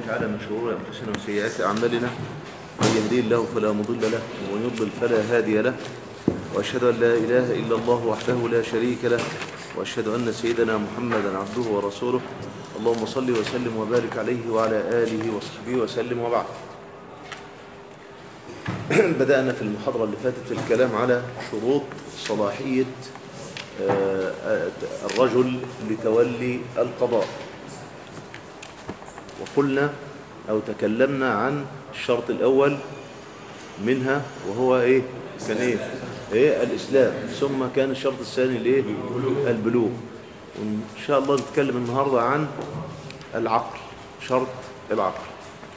تعالى من شرور انفسنا وسيئات اعمالنا من يهديه الله فلا مضل له ومن يضلل فلا هادي له واشهد ان لا اله الا الله وحده لا شريك له واشهد ان سيدنا محمدا عبده ورسوله اللهم صل وسلم وبارك عليه وعلى اله وصحبه وسلم وبعد بدأنا في المحاضرة اللي فاتت الكلام على شروط صلاحية آه، آه، الرجل لتولي القضاء وقلنا أو تكلمنا عن الشرط الأول منها وهو إيه كان إيه إيه الإسلام ثم كان الشرط الثاني الإيه البلوغ وإن شاء الله نتكلم النهاردة عن العقل شرط العقل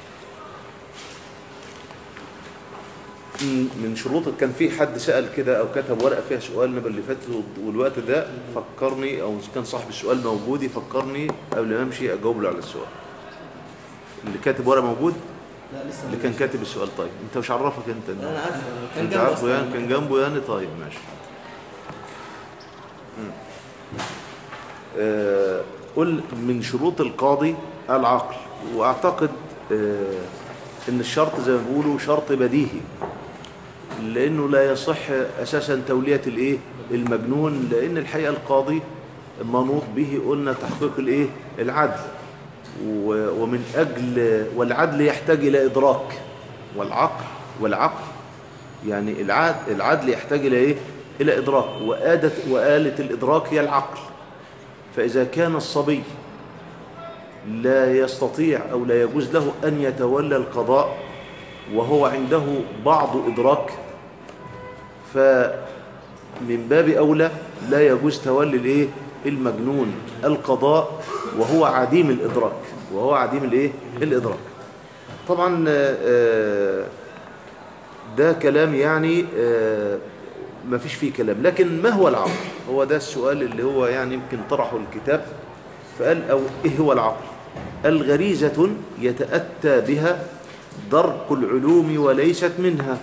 من شروط كان في حد سأل كده أو كتب ورقة فيها سؤال نبل اللي فات والوقت ده فكرني أو كان صاحب السؤال موجود يفكرني قبل ما أمشي أجاوب له على السؤال اللي كاتب ورقة موجود لا لسه اللي كان كاتب السؤال طيب أنت مش عرفك أنت لا انا عارف كان أنت جنبه عارفه أصلاً. يعني كان جنبه يعني طيب ماشي مم. آه، قل من شروط القاضي العقل وأعتقد آه، إن الشرط زي ما بيقولوا شرط بديهي لأنه لا يصح أساسا تولية الإيه المجنون لأن الحقيقة القاضي منوط به قلنا تحقيق الإيه العدل و- ومن أجل والعدل يحتاج إلى إدراك والعقل والعقل يعني العدل, العدل يحتاج إلى إيه إلى إدراك وآدة وآلة الإدراك هي العقل فإذا كان الصبي لا يستطيع أو لا يجوز له أن يتولى القضاء وهو عنده بعض إدراك فمن باب أولى لا يجوز تولي الإيه المجنون القضاء وهو عديم الإدراك وهو عديم الإيه الإدراك طبعا آه، ده كلام يعني آه، ما فيش فيه كلام لكن ما هو العقل هو ده السؤال اللي هو يعني يمكن طرحه الكتاب فقال أو إيه هو العقل الغريزة يتأتى بها درك العلوم وليست منها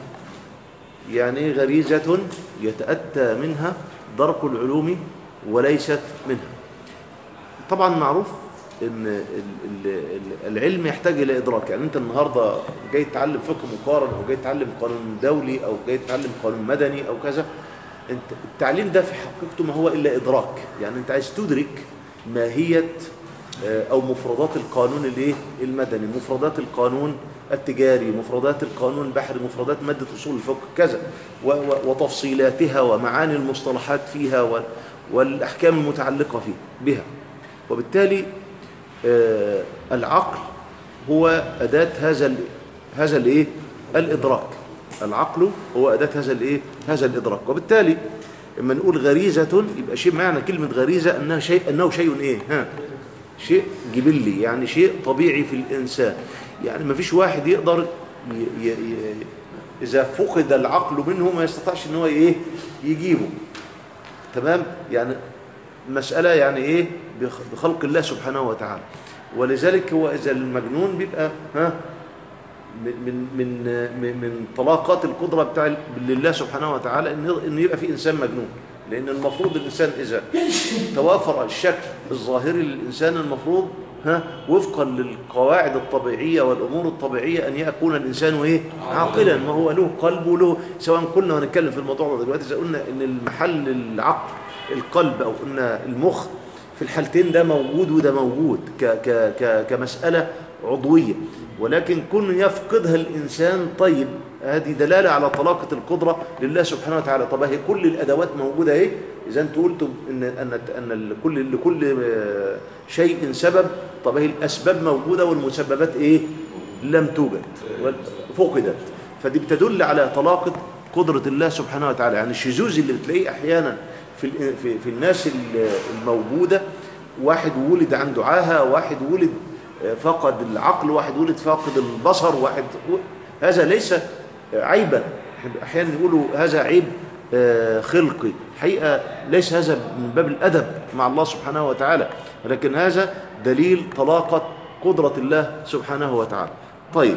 يعني إيه غريزة يتأتى منها درك العلوم وليست منها طبعا معروف ان ال- ال- ال- العلم يحتاج الى ادراك يعني انت النهارده جاي تتعلم فقه مقارن او جاي تتعلم قانون دولي او جاي تتعلم قانون مدني او كذا انت التعليم ده في حقيقته ما هو الا ادراك يعني انت عايز تدرك ماهيه آه، او مفردات القانون الايه المدني مفردات القانون التجاري مفردات القانون البحري مفردات ماده اصول الفقه كذا و- و- وتفصيلاتها ومعاني المصطلحات فيها وال- والاحكام المتعلقه فيه بها وبالتالي آه، العقل هو أداة هذا ال- هذا الايه الإدراك العقل هو أداة هذا الايه هذا الإدراك وبالتالي لما نقول غريزة يبقى شيء معنى كلمة غريزة أنها شيء أنه شيء إيه ها شيء جبلي يعني شيء طبيعي في الإنسان يعني ما فيش واحد يقدر ي ي ي إذا فقد العقل منه ما يستطيعش إن هو إيه يجيبه تمام يعني مسألة يعني إيه بخ- بخلق الله سبحانه وتعالى ولذلك هو إذا المجنون بيبقى ها من من من من, من طلاقات القدرة بتاع ال- لله سبحانه وتعالى إن إن يبقى في إنسان مجنون لأن المفروض الإنسان إذا توافر الشكل الظاهري للإنسان المفروض ها وفقا للقواعد الطبيعية والأمور الطبيعية أن يكون الإنسان إيه عاقلا ما هو له قلب وله سواء كنا هنتكلم في الموضوع ده دلوقتي إذا قلنا إن المحل العقل القلب أو قلنا المخ في الحالتين ده موجود وده موجود ك ك ك كمسألة عضوية ولكن كن يفقدها الإنسان طيب هذه دلالة على طلاقة القدرة لله سبحانه وتعالى طب هي كل الأدوات موجودة اهي إذا أنت قلت إن أن أن لكل لكل آه، شيء سبب طب هي الأسباب موجودة والمسببات إيه لم توجد فقدت فدي بتدل على طلاقة قدرة الله سبحانه وتعالى يعني الشذوذ اللي بتلاقيه أحيانا في ال- في في الناس ال- الموجودة واحد ولد عنده عاهة واحد ولد آه، فقد العقل واحد ولد فاقد البصر واحد و- هذا ليس عيبا احيانا يقولوا هذا عيب آه، خلقي حقيقه ليس هذا من باب الادب مع الله سبحانه وتعالى ولكن هذا دليل طلاقه قدره الله سبحانه وتعالى طيب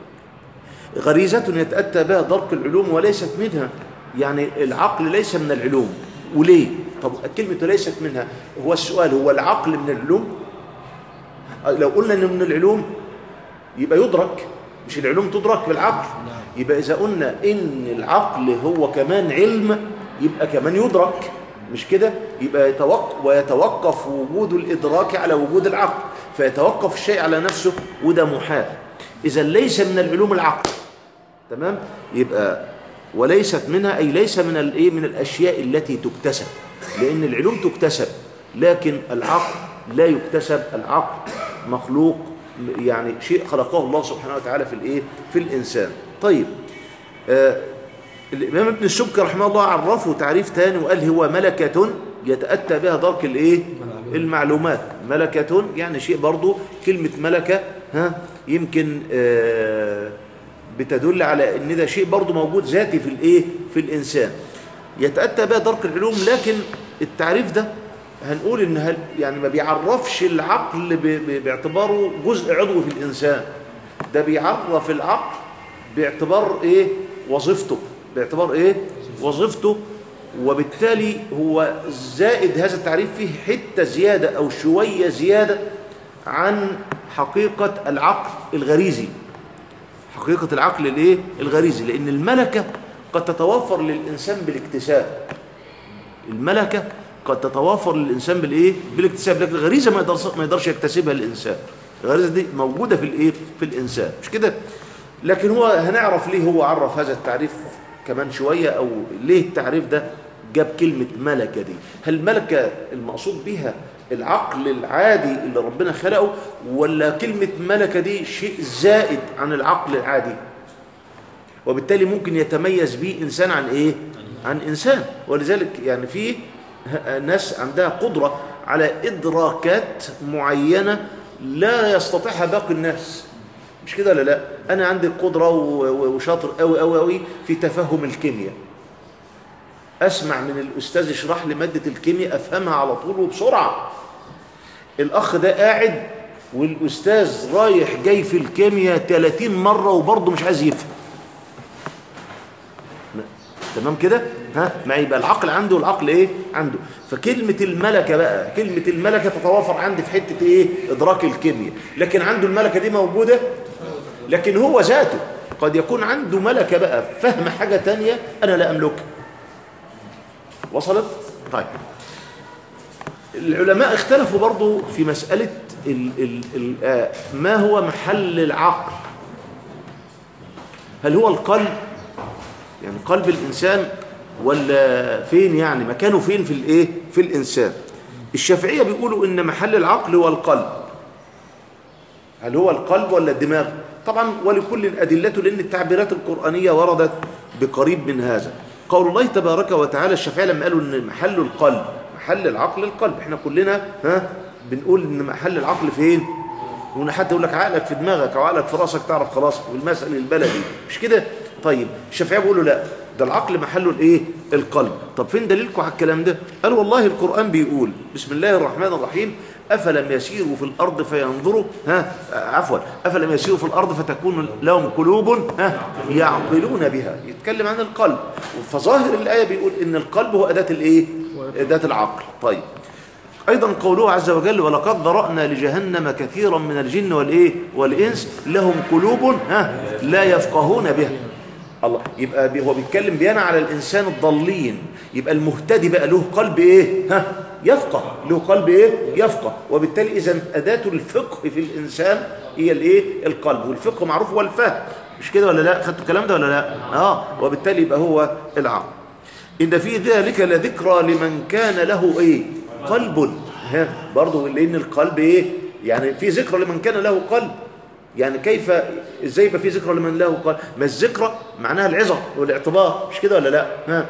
غريزة يتأتى بها درك العلوم وليست منها يعني العقل ليس من العلوم وليه طب كلمة ليست منها هو السؤال هو العقل من العلوم لو قلنا انه من العلوم يبقى يدرك مش العلوم تدرك بالعقل يبقى إذا قلنا إن العقل هو كمان علم يبقى كمان يدرك مش كده يبقى يتوقف ويتوقف وجود الإدراك على وجود العقل فيتوقف الشيء على نفسه وده محال إذا ليس من العلوم العقل تمام يبقى وليست منها أي ليس من الإيه من الأشياء التي تكتسب لأن العلوم تكتسب لكن العقل لا يكتسب العقل مخلوق يعني شيء خلقه الله سبحانه وتعالى في الإيه في الإنسان طيب آه الإمام ابن السبكي رحمه الله عرفه تعريف تاني وقال هو ملكة يتأتى بها درك الإيه المعلومات ملكة يعني شيء برضو كلمة ملكة ها يمكن آه بتدل على ان ده شيء برضو موجود ذاتي في الايه في الانسان يتاتى بها درك العلوم لكن التعريف ده هنقول ان هل يعني ما بيعرفش العقل ب ب باعتباره جزء عضوي في الانسان ده بيعرف العقل باعتبار ايه وظيفته باعتبار ايه وظيفته وبالتالي هو زائد هذا التعريف فيه حته زياده او شويه زياده عن حقيقه العقل الغريزي حقيقة العقل الايه الغريزي لأن الملكة قد تتوفر للإنسان بالاكتساب الملكة قد تتوفر للإنسان بالايه بالاكتساب لكن الغريزة ما يقدرش ما يقدرش يكتسبها الإنسان الغريزة دي موجودة في الايه في الإنسان مش كده لكن هو هنعرف ليه هو عرف هذا التعريف كمان شوية أو ليه التعريف ده جاب كلمة ملكة دي هل ملكة المقصود بها العقل العادي اللي ربنا خلقه ولا كلمة ملكة دي شيء زائد عن العقل العادي وبالتالي ممكن يتميز به إنسان عن إيه؟ عن إنسان ولذلك يعني في ناس عندها قدرة على إدراكات معينة لا يستطيعها باقي الناس مش كده ولا لا أنا عندي قدرة وشاطر قوي قوي قوي في تفهم الكيمياء أسمع من الأستاذ يشرح لي مادة الكيمياء أفهمها على طول وبسرعة الأخ ده قاعد والأستاذ رايح جاي في الكيمياء 30 مرة وبرضه مش عايز يفهم تمام كده ها ما يبقى العقل عنده والعقل ايه عنده فكلمة الملكة بقى كلمة الملكة تتوافر عندي في حتة ايه ادراك الكيمياء لكن عنده الملكة دي موجودة لكن هو ذاته قد يكون عنده ملكة بقى فهم حاجة تانية انا لا املكها وصلت طيب العلماء اختلفوا برضو في مسألة ال ال ال آه ما هو محل العقل هل هو القلب يعني قلب الإنسان ولا فين يعني مكانه فين في الايه في الإنسان الشافعية بيقولوا إن محل العقل هو القلب هل هو القلب ولا الدماغ طبعا ولكل أدلته لأن التعبيرات القرآنية وردت بقريب من هذا قول الله تبارك وتعالى الشافعية لما قالوا ان محل القلب محل العقل القلب احنا كلنا ها بنقول ان محل العقل فين وان حتى يقول لك عقلك في دماغك او عقلك في راسك تعرف خلاص والمسألة البلدي مش كده طيب الشافعية بيقولوا لا ده العقل محله الايه القلب طب فين دليلكم على الكلام ده قال والله القرآن بيقول بسم الله الرحمن الرحيم أفلم يسيروا في الأرض فينظروا ها عفوا أفلم يسيروا في الأرض فتكون لهم قلوب ها يعقلون بها يتكلم عن القلب فظاهر الآية بيقول إن القلب هو أداة الإيه أداة العقل طيب أيضا قوله عز وجل ولقد ذرأنا لجهنم كثيرا من الجن والإيه والإنس لهم قلوب ها لا يفقهون بها الله يبقى هو بيتكلم بيانا على الإنسان الضالين يبقى المهتدي بقى له قلب إيه ها يفقه له قلب إيه يفقه وبالتالي إذا أداة الفقه في الإنسان هي الإيه القلب والفقه معروف هو الفهم مش كده ولا لا خدتوا الكلام ده ولا لا آه وبالتالي يبقى هو العقل إن في ذلك لذكرى لمن كان له إيه قلب ها برضه لأن القلب إيه يعني في ذكرى لمن كان له قلب يعني كيف ازاي يبقى في ذكرى لمن له قلب ما الذكرى معناها العظة والاعتبار مش كده ولا لا ها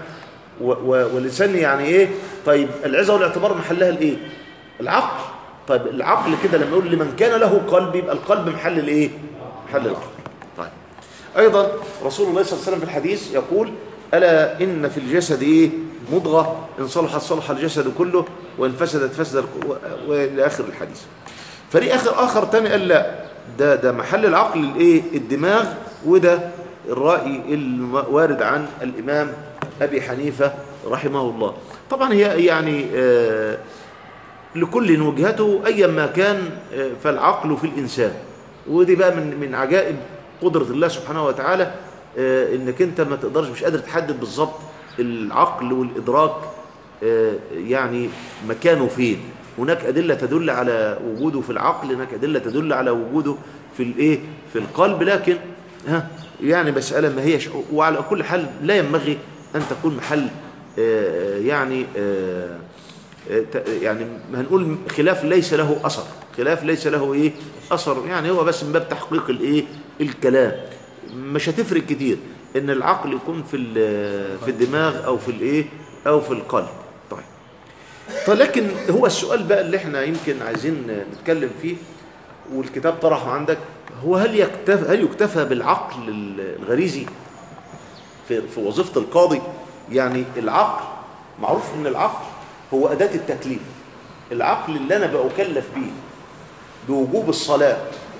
واللسان يعني ايه طيب العظة والاعتبار محلها الايه العقل طيب العقل كده لما يقول لمن كان له قلب يبقى القلب محل الايه محل العقل طيب ايضا رسول الله صلى الله عليه وسلم في الحديث يقول الا ان في الجسد ايه مضغه ان صلحت صلح الجسد كله وان فسدت فسد والى اخر الحديث فريق اخر اخر تاني قال لا ده ده محل العقل الايه الدماغ وده الرأي الوارد عن الإمام أبي حنيفة رحمه الله طبعا هي يعني آه لكل وجهته أيا ما كان آه فالعقل في الإنسان ودي بقى من من عجائب قدرة الله سبحانه وتعالى آه، انك انت ما تقدرش مش قادر تحدد بالظبط العقل والادراك آه، يعني مكانه فين هناك ادله تدل على وجوده في العقل هناك ادله تدل على وجوده في الايه في القلب لكن ها يعني مساله ما هيش وعلى كل حال لا ينبغي ان تكون محل آه، يعني آه، آه، ت- يعني هنقول خلاف ليس له اثر خلاف ليس له ايه اثر يعني هو بس من باب تحقيق الايه الكلام مش هتفرق كتير ان العقل يكون في ال- في الدماغ او في الايه او في القلب طيب طيب لكن هو السؤال بقى اللي احنا يمكن عايزين نتكلم فيه والكتاب طرحه عندك هو هل يكتفى هل يكتفى بالعقل الغريزي في في وظيفه القاضي يعني العقل معروف ان العقل هو اداه التكليف العقل اللي انا بكلف بيه بوجوب الصلاه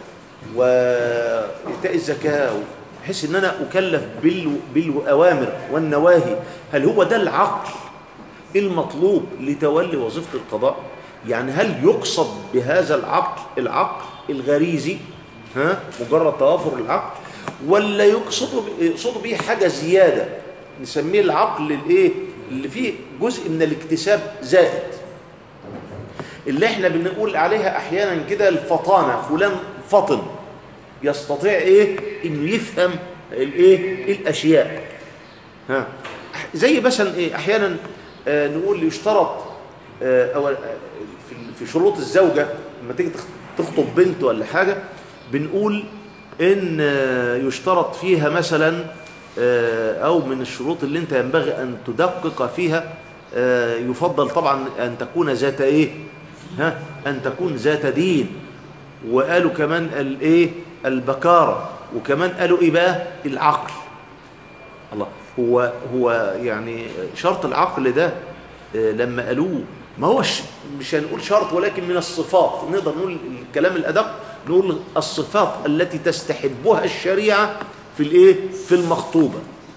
وايتاء الزكاه بحيث ان انا اكلف بال- بالاوامر والنواهي هل هو ده العقل المطلوب لتولي وظيفه القضاء يعني هل يقصد بهذا العقل العقل الغريزي ها مجرد توافر العقل ولا يقصد يقصد به حاجه زياده نسميه العقل الايه اللي فيه جزء من الاكتساب زائد اللي احنا بنقول عليها احيانا كده الفطانه فلان فطن يستطيع ايه انه يفهم الايه الاشياء ها زي مثلا ايه احيانا آه نقول يشترط آه او آه، في في شروط الزوجه لما تيجي تخ- تخطب بنت ولا حاجه بنقول ان آه، يشترط فيها مثلا آه، او من الشروط اللي انت ينبغي ان تدقق فيها آه، يفضل طبعا ان تكون ذات ايه ها ان تكون ذات دين وقالوا كمان الايه البكاره وكمان قالوا ايه بقى العقل الله هو هو يعني شرط العقل ده آه، لما قالوه ما هوش مش هنقول شرط ولكن من الصفات نقدر نقول الكلام الادق نقول الصفات التي تستحبها الشريعه في الايه في المخطوبه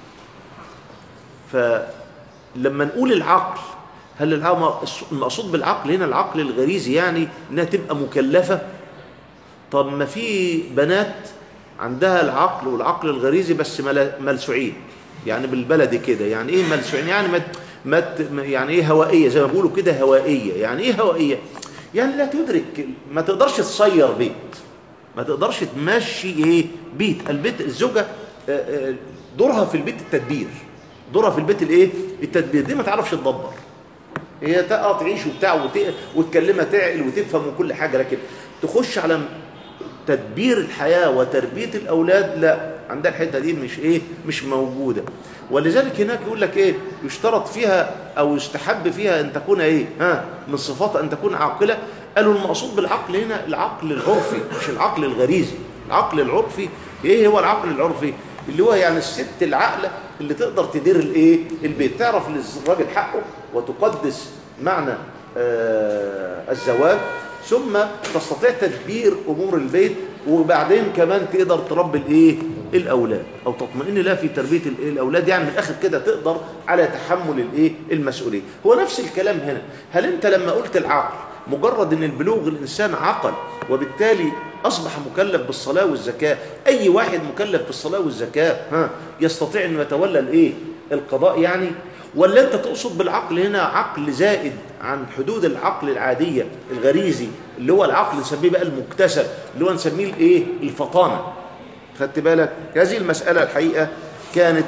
فلما نقول العقل هل العقل المقصود بالعقل هنا العقل الغريزي يعني انها تبقى مكلفه طب ما في بنات عندها العقل والعقل الغريزي بس مل- ملسوعين يعني بالبلدي كده يعني ايه ملسوعين يعني ما ما ت- ما- يعني ايه هوائيه زي ما بيقولوا كده هوائيه يعني ايه هوائيه يعني لا تدرك ما تقدرش تصير بيت ما تقدرش تمشي ايه بيت البيت الزوجه آه، آه، دورها في البيت التدبير دورها في البيت الايه التدبير دي ما تعرفش تدبر هي تقى تعيش وبتاع وت- وتكلمها تعقل وتفهم وكل حاجه لكن تخش على تدبير الحياه وتربيه الاولاد لا عندها الحته دي مش ايه مش موجوده ولذلك هناك يقول لك ايه يشترط فيها او يستحب فيها ان تكون ايه ها من صفاتها ان تكون عاقله قالوا المقصود بالعقل هنا العقل العرفي مش العقل الغريزي العقل العرفي ايه هو العقل العرفي اللي هو يعني الست العاقله اللي تقدر تدير الايه البيت تعرف للراجل حقه وتقدس معنى آه الزواج ثم تستطيع تدبير امور البيت وبعدين كمان تقدر تربي الايه الاولاد او تطمئن لها في تربيه الايه الاولاد يعني من الاخر كده تقدر على تحمل الايه المسؤوليه هو نفس الكلام هنا هل انت لما قلت العقل مجرد ان البلوغ الانسان عقل وبالتالي اصبح مكلف بالصلاه والزكاه اي واحد مكلف بالصلاه والزكاه ها يستطيع انه يتولى الايه القضاء يعني ولا انت تقصد بالعقل هنا عقل زائد عن حدود العقل العاديه الغريزي اللي هو العقل نسميه بقى المكتسب اللي هو نسميه الايه الفطانه خدت بالك هذه المساله الحقيقه كانت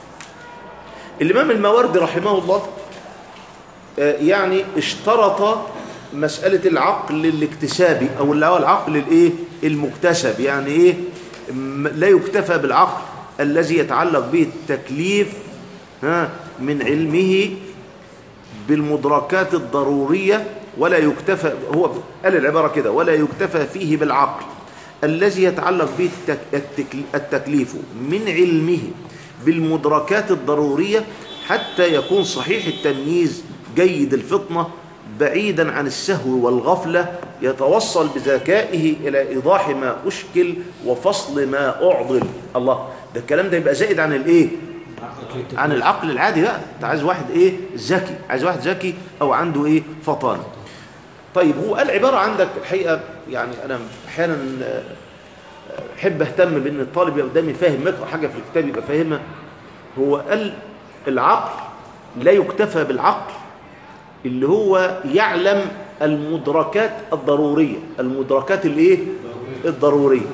الامام الماوردي رحمه الله آه، يعني اشترط مسألة العقل الاكتسابي أو اللي هو العقل الايه المكتسب يعني ايه م- لا يكتفى بالعقل الذي يتعلق به التكليف ها من علمه بالمدركات الضرورية ولا يكتفى هو قال العبارة كده ولا يكتفى فيه بالعقل الذي يتعلق به التك- التكل- التكليف من علمه بالمدركات الضرورية حتى يكون صحيح التمييز جيد الفطنة بعيدا عن السهو والغفلة يتوصل بذكائه إلى إيضاح ما أشكل وفصل ما أعضل الله ده الكلام ده يبقى زائد عن الإيه عن العقل العادي بقى انت عايز واحد ايه ذكي عايز واحد ذكي او عنده ايه فطانه طيب هو قال عباره عندك الحقيقه يعني انا احيانا آه، احب اهتم بان الطالب يبقى قدامي فاهم يقرا حاجه في الكتاب يبقى فاهمها هو قال العقل لا يكتفى بالعقل اللي هو يعلم المدركات الضروريه المدركات الايه الضروريه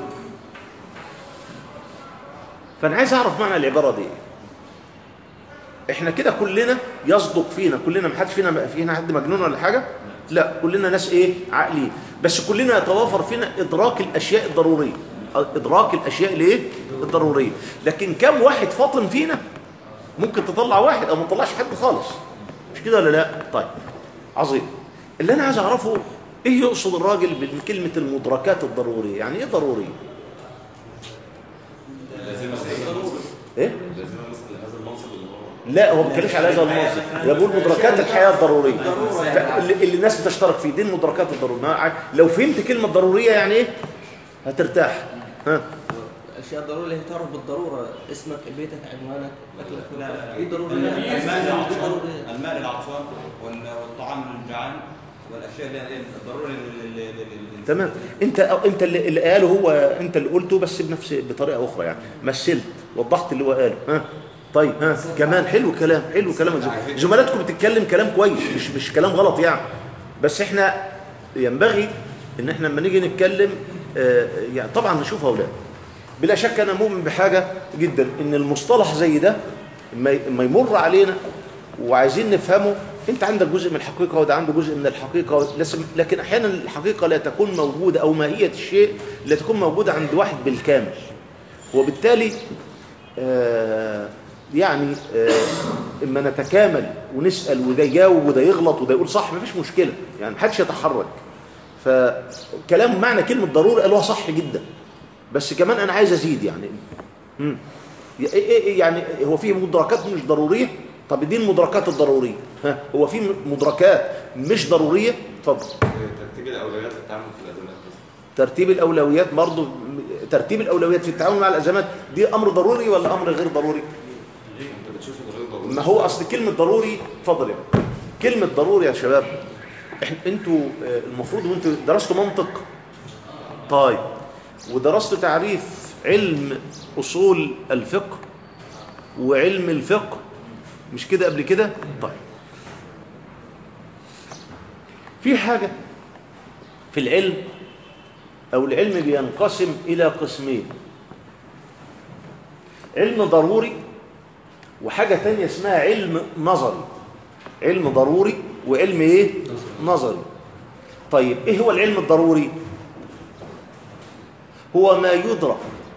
فانا عايز اعرف معنى العباره دي احنا كده كلنا يصدق فينا كلنا ما حدش فينا فينا حد مجنون ولا حاجه لا كلنا ناس ايه عاقلين بس كلنا يتوافر فينا ادراك الاشياء الضروريه ادراك الاشياء الايه الضروريه لكن كم واحد فاطن فينا ممكن تطلع واحد او ما تطلعش حد خالص مش كده ولا لا طيب عظيم اللي انا عايز اعرفه ايه يقصد الراجل بكلمه المدركات الضروريه يعني ايه ضروريه ايه لا هو ما بيتكلمش على هذا المنصب ده بيقول مدركات الحياه الضروريه اللي, اللي الناس بتشترك فيه دي المدركات الضروريه ما- لو فهمت كلمه ضروريه يعني ايه هترتاح ها الاشياء الضروريه اللي هي تعرف بالضروره اسمك بيتك عنوانك اكلك لا. ايه ضروري الماء للعطشان ضروري الماء للعطشان وال- والطعام للجعان والاشياء اللي هي الضروريه لل- لل- لل- تمام انت انت اللي, اللي قاله هو انت اللي قلته بس بنفس بطريقه اخرى يعني مثلت وضحت اللي هو قاله ها طيب ها كمان حلو كلام حلو كلام الزم- زملاتكم بتتكلم كلام كويس مش مش كلام غلط يعني بس احنا ينبغي ان احنا لما نيجي نتكلم آه، يعني طبعا نشوف هؤلاء بلا شك انا مؤمن بحاجه جدا ان المصطلح زي ده ما ما يمر علينا وعايزين نفهمه انت عندك جزء من الحقيقه وده عنده جزء من الحقيقه لسه- لكن احيانا الحقيقه لا تكون موجوده او ماهيه الشيء لا تكون موجوده عند واحد بالكامل وبالتالي آه يعني آه اما نتكامل ونسال وده يجاوب وده يغلط وده يقول صح مفيش مشكله يعني محدش يتحرك فكلام معنى كلمه ضروري قالوها صح جدا بس كمان انا عايز ازيد يعني مم. إيه- إيه- إيه يعني هو في مدركات مش ضروريه طب دي المدركات الضروريه ها هو في مدركات مش ضروريه اتفضل ترتيب الاولويات في التعامل في الازمات بس ترتيب الاولويات برضه ترتيب الاولويات في التعامل مع الازمات دي امر ضروري ولا امر غير ضروري انت بتشوف الغير ضروري ما هو اصل كلمه ضروري اتفضل يا بابا. كلمه ضروري يا شباب احنا انتوا آه، المفروض وانتوا درستوا منطق طيب ودرستوا تعريف علم اصول الفقه وعلم الفقه مش كده قبل كده طيب في حاجه في العلم او العلم بينقسم الى قسمين علم ضروري وحاجة تانية اسمها علم نظري علم ضروري وعلم ايه نظري طيب ايه هو العلم الضروري هو ما يدرك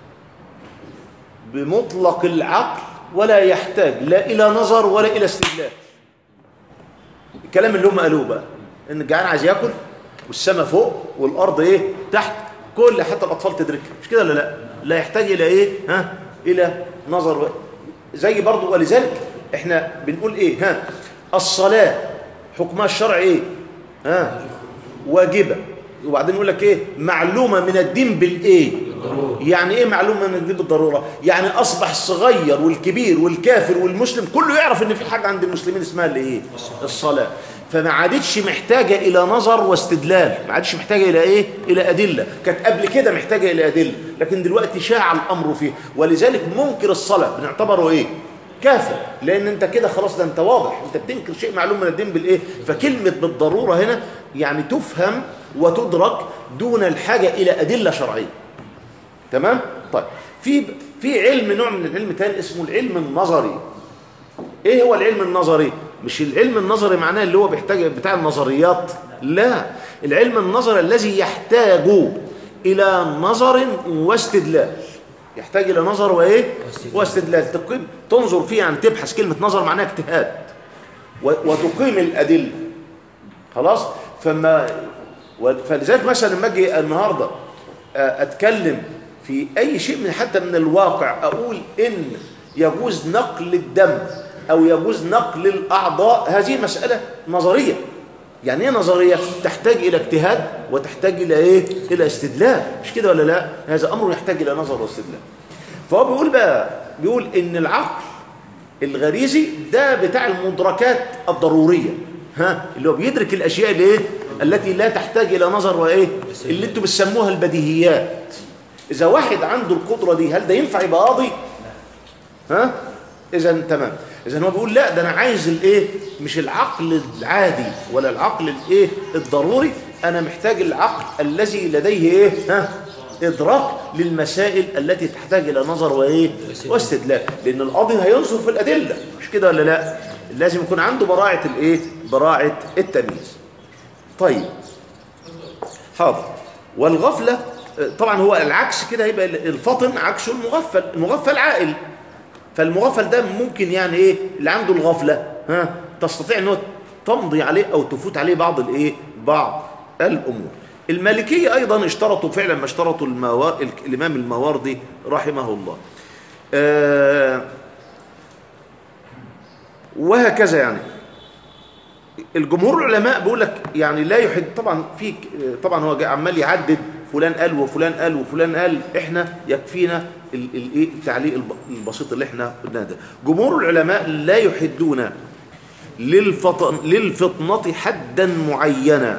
بمطلق العقل ولا يحتاج لا الى نظر ولا الى استدلال الكلام اللي هم قالوه بقى ان الجعان عايز ياكل والسماء فوق والارض ايه تحت كل حتى الاطفال تدركها مش كده ولا لا لا يحتاج الى ايه ها الى نظر و... زي برضو ولذلك احنا بنقول ايه ها الصلاه حكمها الشرعي ايه ها واجبه وبعدين يقول لك ايه معلومه من الدين بالايه يعني ايه معلومه من الدين بالضروره يعني اصبح الصغير والكبير والكافر والمسلم كله يعرف ان في حاجه عند المسلمين اسمها الايه الصلاه فما عادتش محتاجه الى نظر واستدلال ما عادش محتاجه الى ايه الى ادله كانت قبل كده محتاجه الى ادله لكن دلوقتي شاع الامر فيه ولذلك منكر الصلاه بنعتبره ايه كافر لان انت كده خلاص ده انت واضح انت بتنكر شيء معلوم من الدين بالايه فكلمه بالضروره هنا يعني تفهم وتدرك دون الحاجه الى ادله شرعيه تمام طيب في في علم نوع من العلم تاني اسمه العلم النظري ايه هو العلم النظري مش العلم النظري معناه اللي هو بيحتاج بتاع النظريات لا العلم النظري الذي يحتاج الى نظر واستدلال يحتاج الى نظر وايه واستدلال تقيم تنظر فيه يعني تبحث كلمه نظر معناها اجتهاد و- وتقيم الادله خلاص فما و- فلذلك مثلا لما اجي النهارده آه، اتكلم في اي شيء من حتى من الواقع اقول ان يجوز نقل الدم او يجوز نقل الاعضاء هذه مساله نظريه يعني ايه نظريه تحتاج الى اجتهاد وتحتاج الى ايه الى استدلال مش كده ولا لا هذا امر يحتاج الى نظر واستدلال فهو بيقول بقى بيقول ان العقل الغريزي ده بتاع المدركات الضروريه ها اللي هو بيدرك الاشياء اللي ايه التي لا تحتاج الى نظر وايه اللي انتوا بتسموها البديهيات اذا واحد عنده القدره دي هل ده ينفع يبقى قاضي ها اذا تمام اذا هو بيقول لا ده انا عايز الايه مش العقل العادي ولا العقل الايه الضروري انا محتاج العقل الذي لديه ايه ها ادراك للمسائل التي تحتاج الى نظر وايه واستدلال لان القاضي هينظر في الادله مش كده ولا لا لازم يكون عنده براعه الايه براعه التمييز طيب حاضر والغفله طبعا هو العكس كده هيبقى الفطن عكسه المغفل المغفل عاقل فالمغفل ده ممكن يعني ايه اللي عنده الغفله ها تستطيع ان هو تمضي عليه او تفوت عليه بعض الايه بعض الامور المالكيه ايضا اشترطوا فعلا ما اشترطوا الموار... الامام الماوردي رحمه الله آه وهكذا يعني الجمهور العلماء بيقول لك يعني لا يحد طبعا في طبعا هو جاي عمال يعدد فلان قال وفلان قال وفلان قال احنا يكفينا الايه التعليق الب- البسيط اللي احنا قلناه ده جمهور العلماء لا يحدون للفطن للفطنة حدا معينا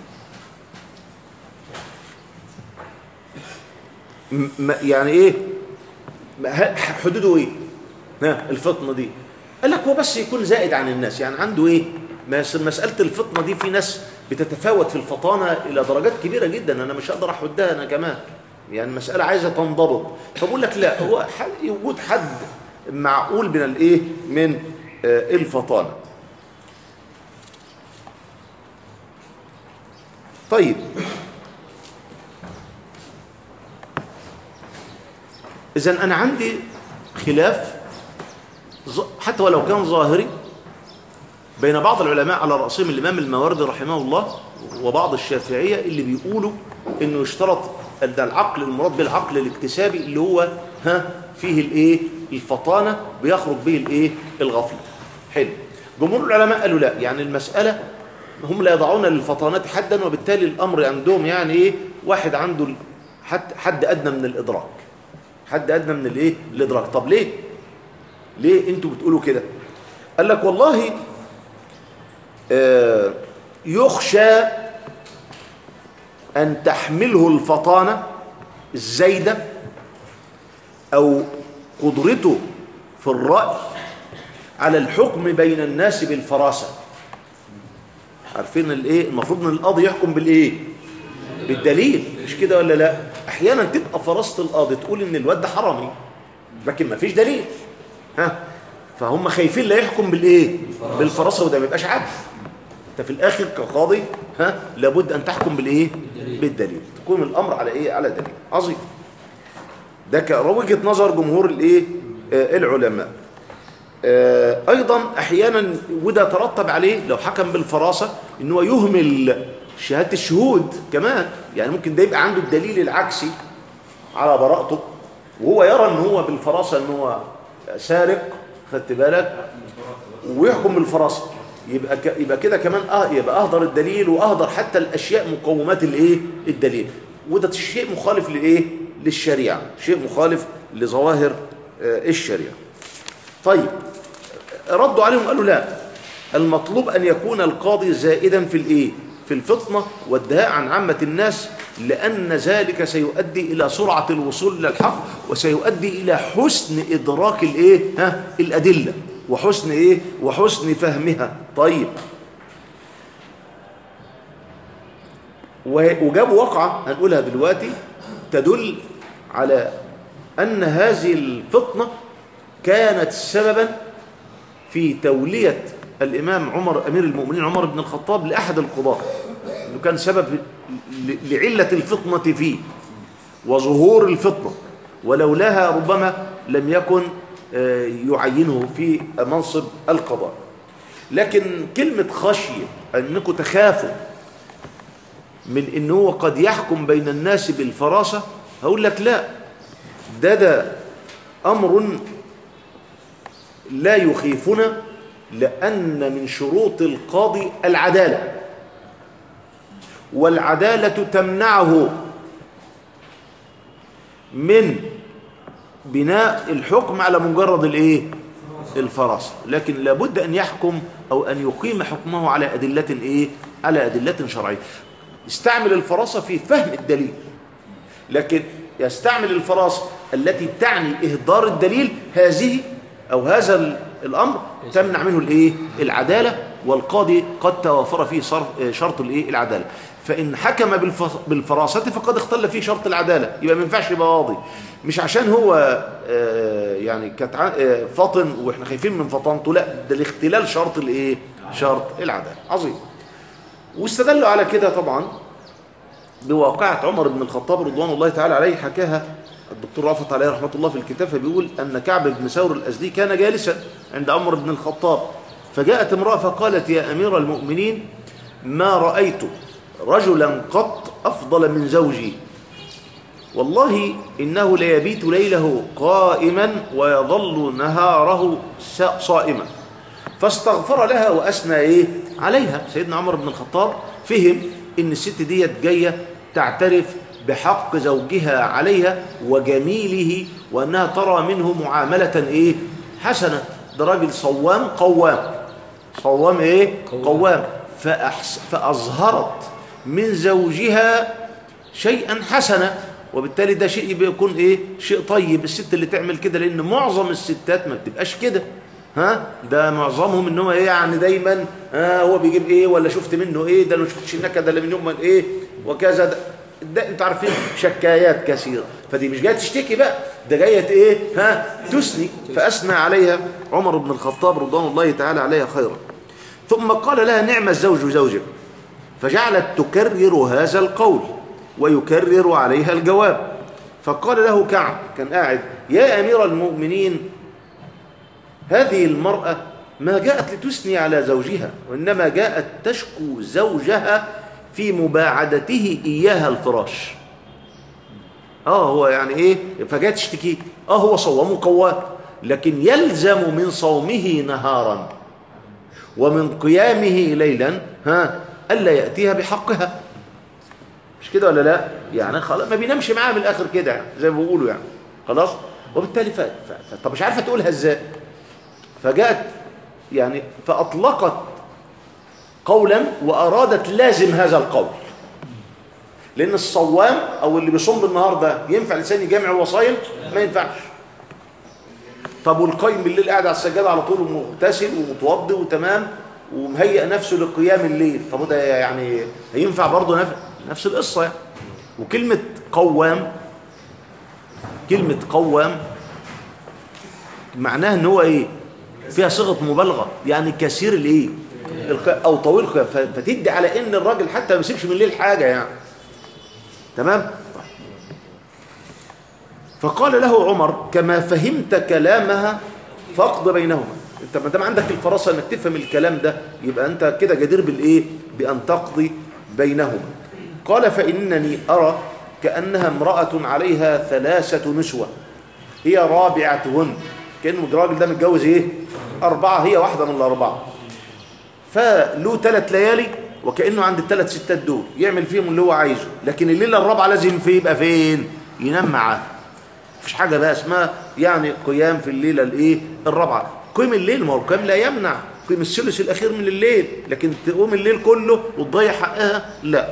م- م- يعني ايه ه- حدوده ايه ها الفطنة دي قال لك هو بس يكون زائد عن الناس يعني عنده ايه مس- مسألة الفطنة دي في ناس بتتفاوت في الفطانة إلى درجات كبيرة جدا أنا مش هقدر أحدها أنا كمان يعني المسألة عايزة تنضبط فبقول لك لا هو ح- وجود حد معقول من الإيه من آه، الفطانة طيب إذا أنا عندي خلاف ظ- حتى ولو كان ظاهري بين بعض العلماء على رأسهم الإمام الماوردي رحمه الله وبعض الشافعية اللي بيقولوا إنه يشترط ده العقل المراد بالعقل الاكتسابي اللي هو ها فيه الإيه الفطانة بيخرج به الإيه الغفلة حلو جمهور العلماء قالوا لا يعني المسألة هم لا يضعون للفطانات حدا وبالتالي الأمر عندهم يعني إيه واحد عنده ال- حد, حد أدنى من الإدراك حد أدنى من الإيه الإدراك طب ليه ليه انتوا بتقولوا كده قال لك والله آه، يخشى أن تحمله الفطانة الزايدة أو قدرته في الرأي على الحكم بين الناس بالفراسة عارفين الايه المفروض ان القاضي يحكم بالايه بالدليل مش كده ولا لا احيانا تبقى فراسة القاضي تقول ان الواد ده حرامي لكن ما فيش دليل ها فهم خايفين لا يحكم بالايه بالفراسه وده ما يبقاش عدل انت في الاخر كقاضي ها لابد ان تحكم بالايه بالدليل تكون الامر على ايه على دليل عظيم ده ك- وجهه نظر جمهور الايه آه العلماء آه ايضا احيانا وده ترتب عليه لو حكم بالفراسه ان هو يهمل شهاده الشهود كمان يعني ممكن ده يبقى عنده الدليل العكسي على براءته وهو يرى ان هو بالفراسه ان هو سارق خدت بالك ويحكم بالفراسه يبقى ك... يبقى كده كمان اه يبقى اهدر الدليل واهدر حتى الاشياء مقومات الايه الدليل وده شيء مخالف للايه للشريعه شيء مخالف لظواهر آه الشريعه طيب ردوا عليهم قالوا لا المطلوب ان يكون القاضي زائدا في الايه في الفطنه والدهاء عن عامه الناس لان ذلك سيؤدي الى سرعه الوصول الى الحق وسيؤدي الى حسن ادراك الايه ها الادله وحسن ايه وحسن فهمها طيب و- وجابوا واقعه هنقولها دلوقتي تدل على ان هذه الفطنه كانت سببا في تولية الإمام عمر أمير المؤمنين عمر بن الخطاب لأحد القضاة إنه كان سبب ل- لعلة الفطنة فيه وظهور الفطنة ولولاها ربما لم يكن آه، يعينه في منصب القضاء لكن كلمة خشية أنكم تخافوا من أنه هو قد يحكم بين الناس بالفراسة هقول لك لا ده ده أمر لا يخيفنا لأن من شروط القاضي العدالة والعدالة تمنعه من بناء الحكم على مجرد الايه الفراسة لكن لابد أن يحكم أو أن يقيم حكمه على أدلة ايه على أدلة شرعية استعمل الفراسة في فهم الدليل لكن يستعمل الفراسة التي تعني إهدار الدليل هذه أو هذا ال- الأمر تمنع منه الإيه؟ العدالة والقاضي قد توافر فيه صرف شرط الإيه؟ العدالة فإن حكم بالف- بالفراسة فقد اختل فيه شرط العدالة يبقى ما ينفعش يبقى قاضي مش عشان هو آه، يعني كانت ع- آه، فطن واحنا خايفين من فطنته لا ده الاختلال شرط الايه شرط العدالة عظيم واستدلوا على كده طبعا بواقعة عمر بن الخطاب رضوان الله تعالى عليه حكاها الدكتور رافت عليه رحمة الله في الكتاب فبيقول أن كعب بن ثور الأزدي كان جالسا عند عمر بن الخطاب فجاءت امرأة فقالت يا أمير المؤمنين ما رأيت رجلا قط أفضل من زوجي والله إنه ليبيت ليله قائما ويظل نهاره سا- صائما فاستغفر لها وأثنى إيه عليها سيدنا عمر بن الخطاب فهم إن الست ديت جاية تعترف بحق زوجها عليها وجميله وأنها ترى منه معاملة إيه حسنة ده راجل صوام قوام صوام إيه قوام. قوام فأحس فأظهرت من زوجها شيئا حسنا وبالتالي ده شيء بيكون ايه شيء طيب الست اللي تعمل كده لان معظم الستات ما بتبقاش كده ها ده معظمهم ان هو ايه يعني دايما ها هو بيجيب ايه ولا شفت منه ايه ده انا ما شفتش النكد اللي من يوم ما ايه وكذا ده, ده انتوا عارفين شكايات كثيره فدي مش جايه تشتكي بقى ده جايه ايه ها تثني فاثنى عليها عمر بن الخطاب رضوان الله تعالى عليها خيرا ثم قال لها نعم الزوج زوجك فجعلت تكرر هذا القول ويكرر عليها الجواب فقال له كعب كان قاعد يا أمير المؤمنين هذه المرأة ما جاءت لتثني على زوجها وإنما جاءت تشكو زوجها في مباعدته إياها الفراش اه هو يعني ايه فجاء تشتكي اه هو صوام قوام لكن يلزم من صومه نهارا ومن قيامه ليلا ها الا ياتيها بحقها مش كده ولا لا يعني خلاص ما بينامش معاها من الاخر كده يعني زي ما بيقولوا يعني خلاص وبالتالي ف... ف... ف... طب مش عارفه تقولها ازاي فجاءت يعني فاطلقت قولا وارادت لازم هذا القول لان الصوام او اللي بيصوم بالنهار ده ينفع الانسان يجامع وصايم ما ينفعش طب والقايم بالليل قاعد على السجاده على طول ومغتسل ومتوضي وتمام ومهيئ نفسه لقيام الليل طب ده يعني هينفع برضه نف... نفس القصه يعني وكلمه قوام كلمه قوام معناها ان هو ايه فيها صيغه مبالغه يعني كثير الايه الق- او طويل القيام ف- فتدي على ان الراجل حتى ما يسيبش من الليل حاجه يعني تمام طيب. فقال له عمر كما فهمت كلامها فاقض بينهما انت ما دام عندك الفراسه انك تفهم الكلام ده يبقى انت كده جدير بالايه بان تقضي بينهما قال فانني ارى كانها امراه عليها ثلاثه نسوه هي رابعتهن كان الراجل ده متجوز ايه اربعه هي واحده من الاربعه فله ثلاث ليالي وكانه عند الثلاث ستات دول يعمل فيهم اللي هو عايزه لكن الليله الرابعه لازم في يبقى فين ينام معاه مفيش حاجه بقى اسمها يعني قيام في الليله الايه الرابعه قيم الليل ما هو القيام لا يمنع قيم الثلث الاخير من الليل لكن تقوم الليل كله وتضيع حقها لا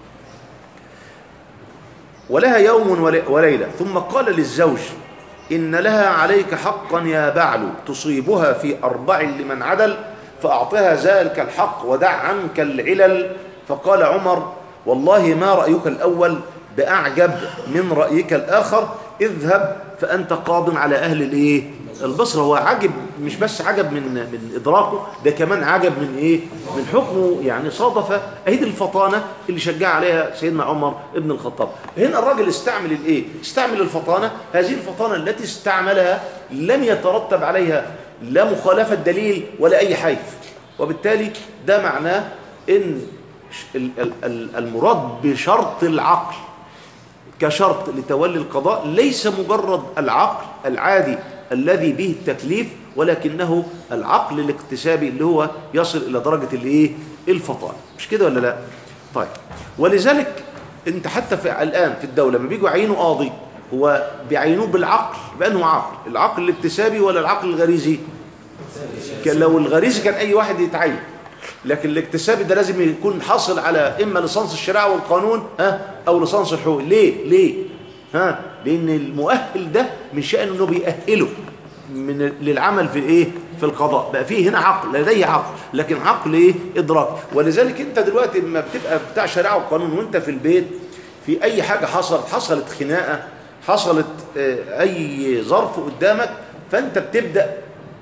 ولها يوم ول- وليله ثم قال للزوج ان لها عليك حقا يا بعل تصيبها في اربع لمن عدل فاعطها ذلك الحق ودع عنك العلل فقال عمر والله ما رايك الاول باعجب من رايك الاخر اذهب فانت قاض على اهل الايه البصره هو عجب مش بس عجب من من ادراكه ده كمان عجب من ايه من حكمه يعني صادف اهيد الفطانه اللي شجع عليها سيدنا عمر ابن الخطاب هنا الراجل استعمل الايه استعمل الفطانه هذه الفطانه التي استعملها لم يترتب عليها لا مخالفه دليل ولا اي حيف وبالتالي ده معناه ان ال- ال- ال- المراد بشرط العقل كشرط لتولي القضاء ليس مجرد العقل العادي الذي به التكليف ولكنه العقل الاكتسابي اللي هو يصل الى درجه الايه الفطان مش كده ولا لا طيب ولذلك انت حتى في الان في الدوله لما بيجوا يعينوا قاضي هو بيعينوه بالعقل بانه عقل العقل الاكتسابي ولا العقل الغريزي كان لو الغريزي كان اي واحد يتعين لكن الاكتسابي ده لازم يكون حاصل على اما لصنص الشريعه والقانون ها او لصنص الحقوق ليه ليه ها لان المؤهل ده من شأنه انه بيأهله من للعمل في الايه في القضاء بقى فيه هنا عقل لديه عقل لكن عقل ايه ادراك ولذلك انت دلوقتي لما بتبقى بتاع شريعه وقانون وانت في البيت في اي حاجه حصلت حصلت خناقه حصلت آه، اي ظرف قدامك فانت بتبدا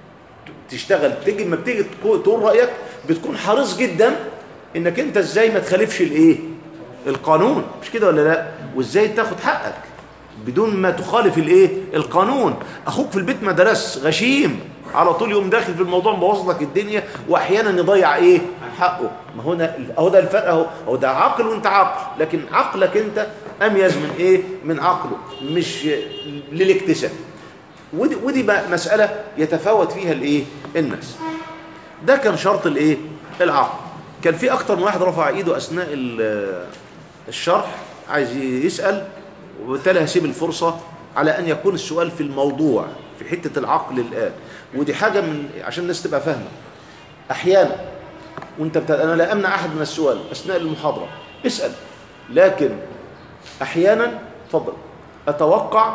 تشتغل تيجي لما بتيجي تكو- تقول رايك بتكون حريص جدا انك انت ازاي ما تخالفش الايه القانون مش كده ولا لا وازاي تاخد حقك بدون ما تخالف الايه القانون اخوك في البيت ما درس غشيم على طول يوم داخل في الموضوع مبوظ لك الدنيا واحيانا يضيع ايه حقه ما هنا اهو ده الفرق اهو هو ده عقل وانت عقل لكن عقلك انت اميز من ايه من عقله مش للاكتساب ودي, ودي بقى مسألة يتفاوت فيها الايه الناس ده كان شرط الايه العقل كان في اكتر من واحد رفع ايده اثناء ال- الشرح عايز يسأل وبالتالي هسيب الفرصة على ان يكون السؤال في الموضوع في حتة العقل الان ودي حاجة من عشان الناس تبقى فاهمة احيانا وانت بت... انا لا امنع احد من السؤال اثناء المحاضرة اسأل لكن احيانا اتفضل اتوقع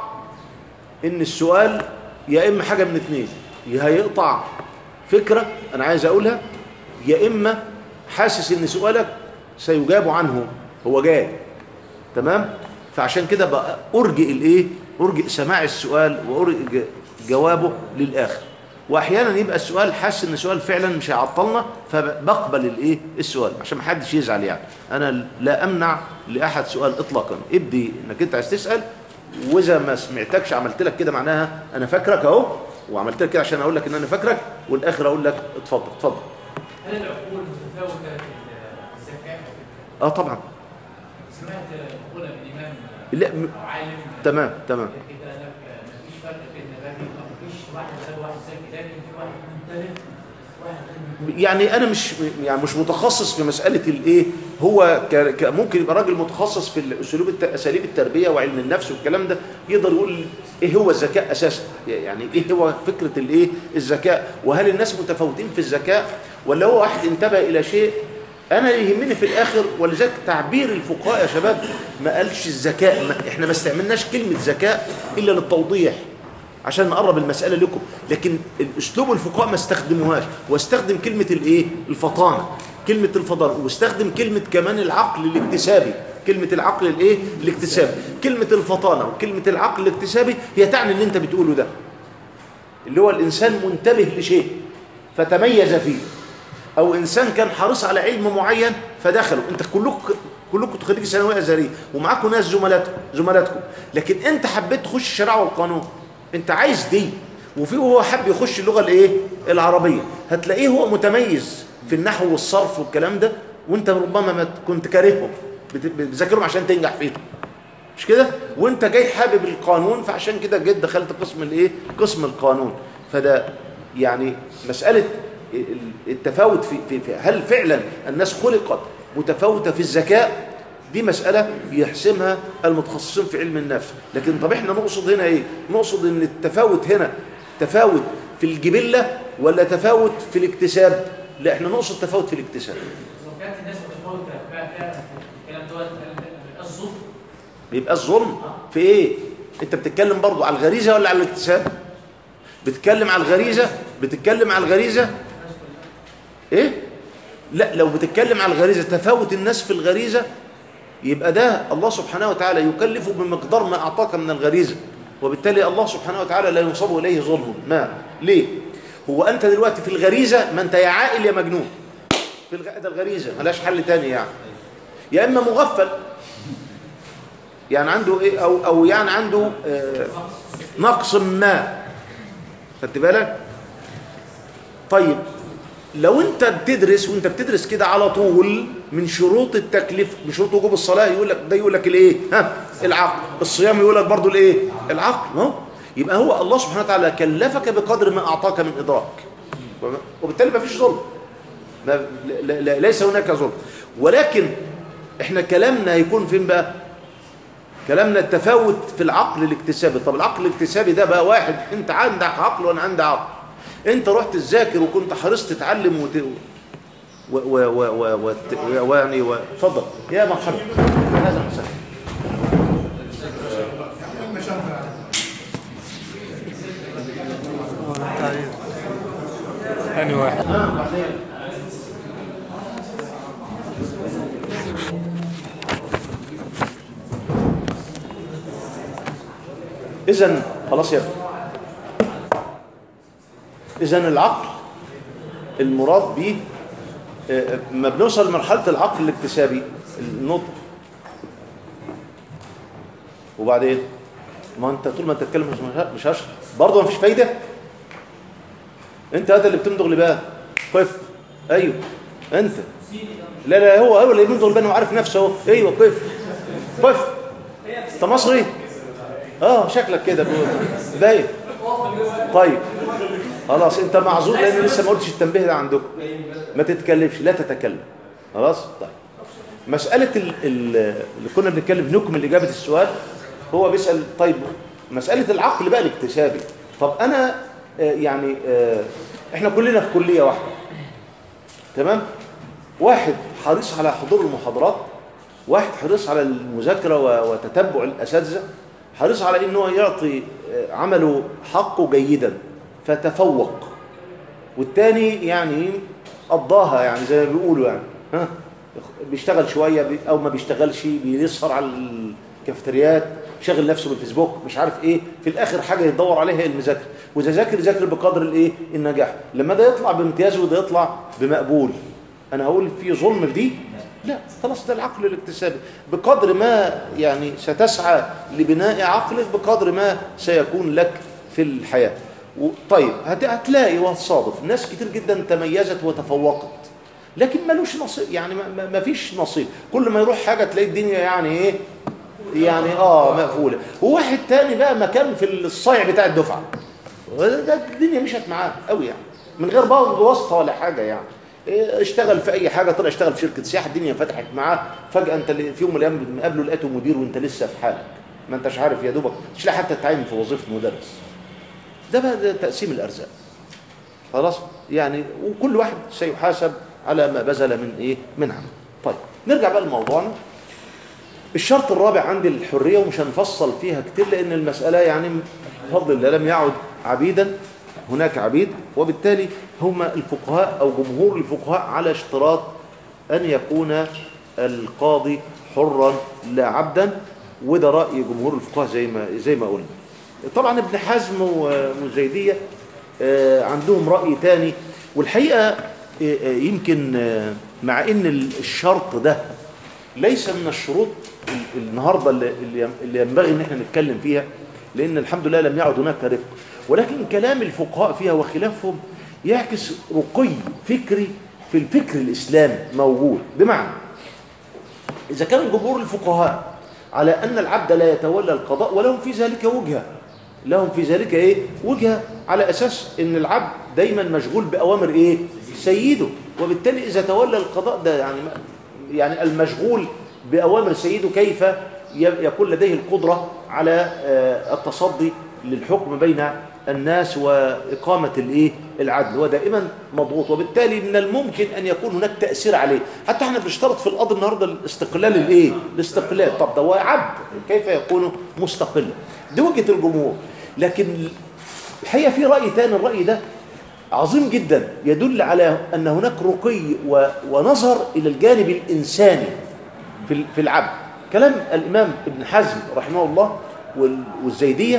ان السؤال يا اما حاجه من اتنين يا هيقطع فكره انا عايز اقولها يا اما حاسس ان سؤالك سيجاب عنه هو جاي تمام فعشان كده بقى ارجئ الايه ارجئ سماع السؤال وارجئ جوابه للاخر واحيانا يبقى السؤال حاسس ان السؤال فعلا مش هيعطلنا فبقبل الايه السؤال عشان ما حدش يزعل يعني انا لا امنع لاحد سؤال اطلاقا ابدي انك انت عايز تسال واذا ما سمعتكش عملت لك كده معناها انا فاكرك اهو وعملت لك كده عشان اقول لك ان انا فاكرك والاخر اقول لك اتفضل اتفضل هل العقول متفاوتة في الذكاء؟ اه طبعا سمعت مقولة من إمام لا م... أو عالم تمام تمام كده قال لك مفيش فرق بين النبات أو مفيش واحد غير واحد ذكي لكن في واحد ممتلئ واحد غير ممتلئ. يعني انا مش يعني مش متخصص في مساله الايه هو ك... ك... ممكن يبقى راجل متخصص في الاسلوب الت... اساليب التربيه وعلم النفس والكلام ده يقدر يقول ايه هو الذكاء اساسا يعني ايه هو فكره الايه الذكاء وهل الناس متفاوتين في الذكاء ولا هو واحد انتبه الى شيء انا يهمني في الاخر ولذلك تعبير الفقهاء يا شباب ما قالش الذكاء ما احنا ما استعملناش كلمه ذكاء الا للتوضيح عشان نقرب المسألة لكم لكن الأسلوب الفقهاء ما استخدموهاش واستخدم كلمة الإيه؟ الفطانة كلمة الفطانة واستخدم كلمة كمان العقل الاكتسابي كلمة العقل الإيه؟ الاكتسابي كلمة الفطانة وكلمة العقل الاكتسابي هي تعني اللي أنت بتقوله ده اللي هو الإنسان منتبه لشيء فتميز فيه أو إنسان كان حريص على علم معين فدخلوا أنت كلكم كلكم خريج ثانويه ازهريه ومعاكم ناس زملاتكم زملاتكم لكن انت حبيت تخش الشريعه والقانون انت عايز دي وفي هو حب يخش اللغه الايه العربيه هتلاقيه هو متميز في النحو والصرف والكلام ده وانت ربما ما كنت كارههم بت- بتذاكرهم عشان تنجح فيهم مش كده وانت جاي حابب القانون فعشان كده جيت دخلت قسم الايه قسم القانون فده يعني مساله التفاوت في, في, في هل فعلا الناس خلقت متفاوته في الذكاء دي مسألة يحسمها المتخصصين في علم النفس لكن طب احنا نقصد هنا ايه نقصد ان التفاوت هنا تفاوت في الجبلة ولا تفاوت في الاكتساب لا احنا نقصد تفاوت في الاكتساب لو كانت الناس متفاوتة بقى فعلا في الكلام دوت هل الظلم بيبقى الظلم في ايه انت بتتكلم برضو على الغريزة ولا على الاكتساب بتتكلم على الغريزة بتتكلم على الغريزة ايه لا لو بتتكلم على الغريزة تفاوت الناس في الغريزة يبقى ده الله سبحانه وتعالى يكلفه بمقدار ما أعطاك من الغريزة وبالتالي الله سبحانه وتعالى لا ينصب إليه ظلم ما ليه هو أنت دلوقتي في الغريزة ما أنت يا عاقل يا مجنون في الغ... ده الغريزة ملاش حل تاني يعني يا إما مغفل يعني عنده إيه أو, أو يعني عنده آه نقص ما خدت بالك طيب لو انت بتدرس وانت بتدرس كده على طول من شروط التكليف من شروط وجوب الصلاه يقول لك ده يقول لك الايه ها العقل الصيام يقول لك برضه الايه العقل اهو يبقى هو الله سبحانه وتعالى كلفك بقدر ما اعطاك من ادراك وبالتالي ما فيش ظلم ما لا لا ليس هناك ظلم ولكن احنا كلامنا هيكون فين بقى كلامنا التفاوت في العقل الاكتسابي طب العقل الاكتسابي ده بقى واحد انت عندك عقل وانا عندي عقل انت رحت تذاكر وكنت حريص تتعلم وت... و و و و و و يعني و... اتفضل يا مرحبا هذا مساء تاني واحد اذا خلاص يا ابني اذا العقل المراد به آه، ما بنوصل لمرحله العقل الاكتسابي النطق وبعدين ما انت طول ما انت تتكلم مش مش هشرح برضه مفيش فايده انت هذا اللي بتمضغ لبان قف ايوه انت لا لا هو هو اللي بيمضغ لبان وعارف نفسه اهو ايوه قف قف انت مصري اه شكلك كده ب- باين طيب خلاص انت معذور لان لسه ما قلتش التنبيه ده عندكم ما تتكلمش لا تتكلم خلاص طيب مسألة ال- ال- اللي كنا بنتكلم نكمل إجابة السؤال هو بيسأل طيب مسألة العقل بقى الاكتسابي طب أنا آه، يعني آه، إحنا كلنا في كلية واحدة تمام واحد حريص على حضور المحاضرات واحد حريص على المذاكرة و- وتتبع الأساتذة حريص على إنه يعطي آه، عمله حقه جيدا فتفوق والتاني يعني قضاها يعني زي ما بيقولوا يعني ها بيشتغل شويه بي او ما بيشتغلش بيسهر على الكافتريات شاغل نفسه بالفيسبوك مش عارف ايه في الاخر حاجه يدور عليها هي المذاكره واذا ذاكر ذاكر بقدر الايه النجاح لما ده يطلع بامتياز وده يطلع بمقبول انا هقول في ظلم في دي لا خلاص ده العقل الاكتسابي بقدر ما يعني ستسعى لبناء عقلك بقدر ما سيكون لك في الحياه و- طيب هت- هتلاقي وهتصادف ناس كتير جدا تميزت وتفوقت لكن ملوش نصيب يعني ما- ما ما فيش نصيب كل ما يروح حاجه تلاقي الدنيا يعني ايه يعني اه مقفوله وواحد تاني بقى مكان في الصيع بتاع الدفعه ده الدنيا مشت معاه قوي يعني من غير برضه واسطه ولا حاجه يعني إيه، اشتغل في اي حاجه طلع اشتغل في شركه سياحه الدنيا فتحت معاه فجاه انت اللي- في يوم من الايام مقابله لقيته مدير وانت لسه في حالك ما انتش عارف يا دوبك مش لاقي حتى تتعين في وظيفه مدرس ده بقى ده تقسيم الارزاق خلاص يعني وكل واحد سيحاسب على ما بذل من ايه من عمل طيب نرجع بقى لموضوعنا الشرط الرابع عندي الحريه ومش هنفصل فيها كتير لان المساله يعني بفضل الله لم يعد عبيدا هناك عبيد وبالتالي هم الفقهاء او جمهور الفقهاء على اشتراط ان يكون القاضي حرا لا عبدا وده راي جمهور الفقهاء زي ما زي ما قلنا طبعا ابن حزم و- والزيديه آه، عندهم راي تاني والحقيقه آه، آه، يمكن آه، مع ان الشرط ده ليس من الشروط ال- النهارده اللي, اللي يم- اللي ينبغي ان احنا نتكلم فيها لان الحمد لله لم يعد هناك رق ولكن كلام الفقهاء فيها وخلافهم يعكس رقي فكري في الفكر الاسلامي موجود بمعنى إذا كان جمهور الفقهاء على أن العبد لا يتولى القضاء ولهم في ذلك وجهة لهم في ذلك إيه؟ وجهة على أساس أن العبد دايما مشغول بأوامر إيه؟ سيده وبالتالي إذا تولى القضاء ده يعني يعني المشغول بأوامر سيده كيف ي- يكون لديه القدرة على آه، التصدي للحكم بين الناس وإقامة الإيه؟ العدل ودائما مضغوط وبالتالي من الممكن أن يكون هناك تأثير عليه حتى احنا بنشترط في القاضي النهاردة الاستقلال الإيه؟ الاستقلال طب ده هو عبد كيف يكون مستقلا دي وجهة الجمهور لكن الحقيقة في رأي تاني الرأي ده عظيم جدا يدل على أن هناك رقي و- ونظر إلى الجانب الإنساني في ال- في العبد كلام الإمام ابن حزم رحمه الله وال- والزيدية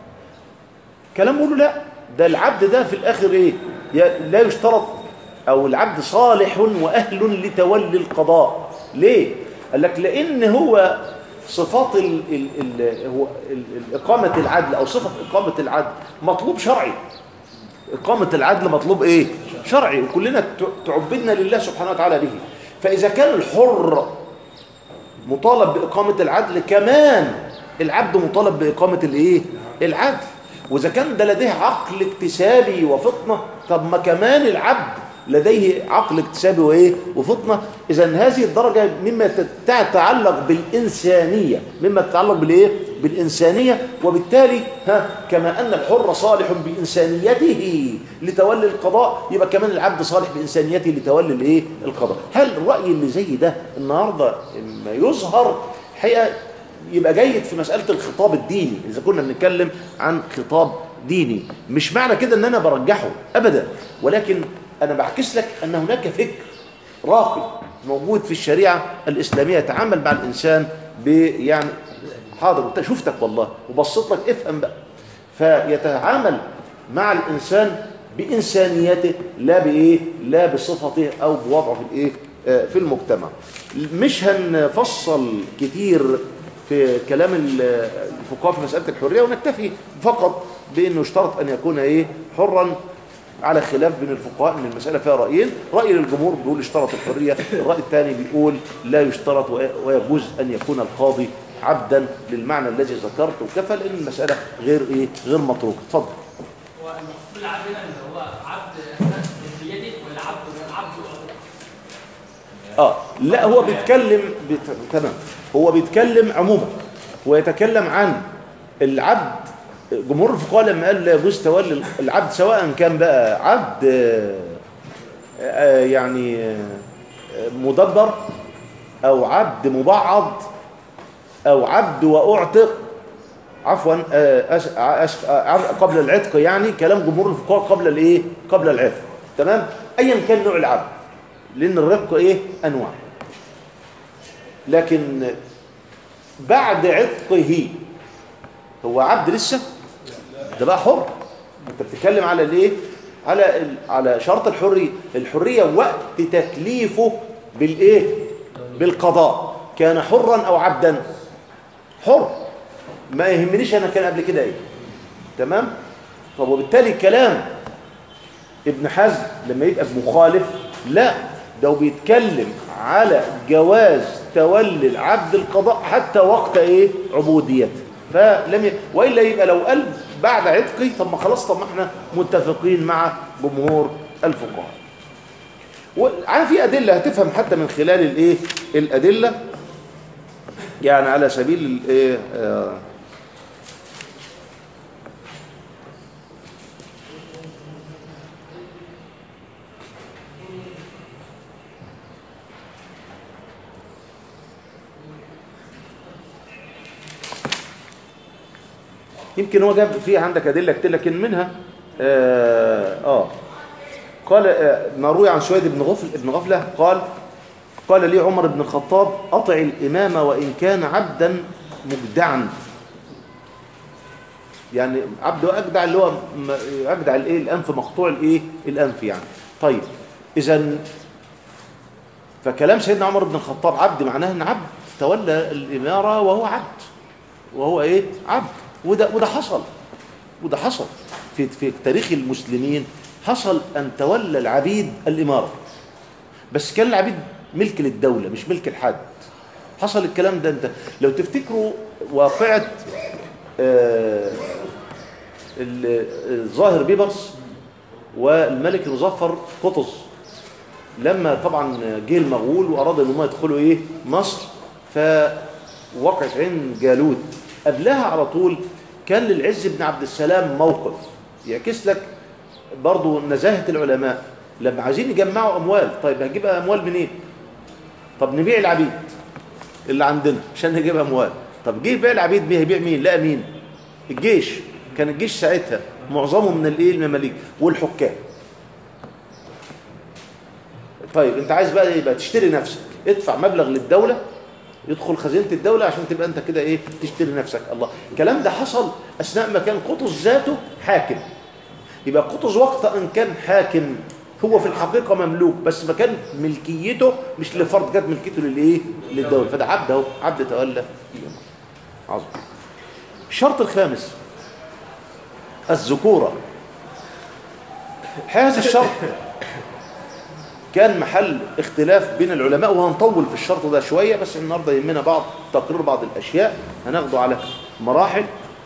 كلام بيقولوا لا ده العبد ده في الآخر إيه ي- لا يشترط أو العبد صالح وأهل لتولي القضاء ليه قال لك لأن هو صفات ال ال ال هو ال ال إقامة العدل أو صفة إقامة العدل مطلوب شرعي إقامة العدل مطلوب إيه؟ شرعي وكلنا ت- تعبدنا لله سبحانه وتعالى به فإذا كان الحر مطالب بإقامة العدل كمان العبد مطالب بإقامة الإيه؟ العدل وإذا كان ده لديه عقل اكتسابي وفطنة طب ما كمان العبد لديه عقل اكتسابي وإيه؟ وفطنة إذا هذه الدرجة مما تتعلق بالإنسانية مما تتعلق بالإيه؟ بالإنسانية وبالتالي ها كما أن الحر صالح بإنسانيته لتولي القضاء يبقى كمان العبد صالح بإنسانيته لتولي الإيه؟ القضاء هل الرأي اللي زي ده النهاردة ما يظهر حقيقة يبقى جيد في مسألة الخطاب الديني إذا كنا بنتكلم عن خطاب ديني مش معنى كده ان انا برجحه ابدا ولكن انا بعكس لك ان هناك فكر راقي موجود في الشريعه الاسلاميه يتعامل مع الانسان ب يعني حاضر انت شفتك والله وبصيت لك افهم بقى فيتعامل مع الانسان بانسانيته لا بايه لا بصفته او بوضعه في الايه آه، في المجتمع مش هنفصل كتير في كلام ال- الفقهاء في مساله الحريه ونكتفي فقط بانه يشترط ان يكون ايه حرا على خلاف بين الفقهاء ان المساله فيها رايين راي الجمهور بيقول اشترط الحريه الراي الثاني بيقول لا يشترط وي- ويجوز ان يكون القاضي عبدا للمعنى الذي ذكرت وكفى لان المساله غير ايه غير متروكه اتفضل هو المقصود بالعبد هنا اللي هو عبد اساس بيده ولا عبد عبد اه لا هو بيتكلم بت... تمام هو بيتكلم عموما هو يتكلم عن العبد جمهور الفقهاء لما قال لا يجوز تولي العبد سواء كان بقى عبد آه، آه، يعني آه، مدبر او عبد مبعض او عبد واعتق عفوا آه، أس- أسف آه، قبل العتق يعني كلام جمهور الفقهاء قبل الايه قبل العتق تمام ايا كان نوع العبد لان الرق ايه انواع لكن بعد عتقه هو عبد لسه ده بقى حر انت بتتكلم على الايه على ال- على شرط الحريه الحريه وقت تكليفه بالايه بالقضاء كان حرا او عبدا حر ما يهمنيش انا كان قبل كده ايه تمام طب وبالتالي كلام ابن حزم لما يبقى مخالف لا ده بيتكلم على جواز تولي العبد القضاء حتى وقت ايه عبوديته فلم ي... والا يبقى لو قال بعد عتقي طب ما خلاص طب ما احنا متفقين مع جمهور الفقهاء وعلى في ادله هتفهم حتى من خلال الايه الادله يعني على سبيل الايه آه يمكن هو جاب في عندك ادله كتير لكن منها اه, آه قال آه ما روي عن سويد بن غفل ابن غفله قال قال لي عمر بن الخطاب اطع الامام وان كان عبدا مجدعا يعني عبد اجدع اللي هو م- اجدع الايه الانف مقطوع الايه الانف يعني طيب اذا فكلام سيدنا عمر بن الخطاب عبد معناه ان عبد تولى الاماره وهو عبد وهو ايه عبد وده وده حصل وده حصل في في تاريخ المسلمين حصل ان تولى العبيد الاماره بس كان العبيد ملك للدوله مش ملك لحد حصل الكلام ده انت لو تفتكروا واقعه آه، ال- الظاهر بيبرس والملك المظفر قطز لما طبعا جه المغول واراد ان هم يدخلوا ايه مصر فوقعت عين جالوت قبلها على طول كان للعز بن عبد السلام موقف يعكس لك برضو نزاهه العلماء لما عايزين يجمعوا اموال طيب هنجيب اموال منين طب نبيع العبيد اللي عندنا عشان نجيب اموال طب جه يبيع العبيد مين هيبيع مين لا مين الجيش كان الجيش ساعتها معظمه من الايه المماليك والحكام طيب انت عايز بقى يبقى تشتري نفسك ادفع مبلغ للدوله يدخل خزينه الدوله عشان تبقى انت كده ايه تشتري نفسك الله الكلام ده حصل اثناء ما كان قطز ذاته حاكم يبقى قطز وقت ان كان حاكم هو في الحقيقه مملوك بس ما كان ملكيته مش لفرد كانت ملكيته للايه للدوله فده عبد اهو عبد تولى الامام عظيم الشرط الخامس الذكوره هذا الشرط كان محل اختلاف بين العلماء وهنطول في الشرط ده شوية بس النهاردة يهمنا بعض تقرير بعض الأشياء هناخده على مراحل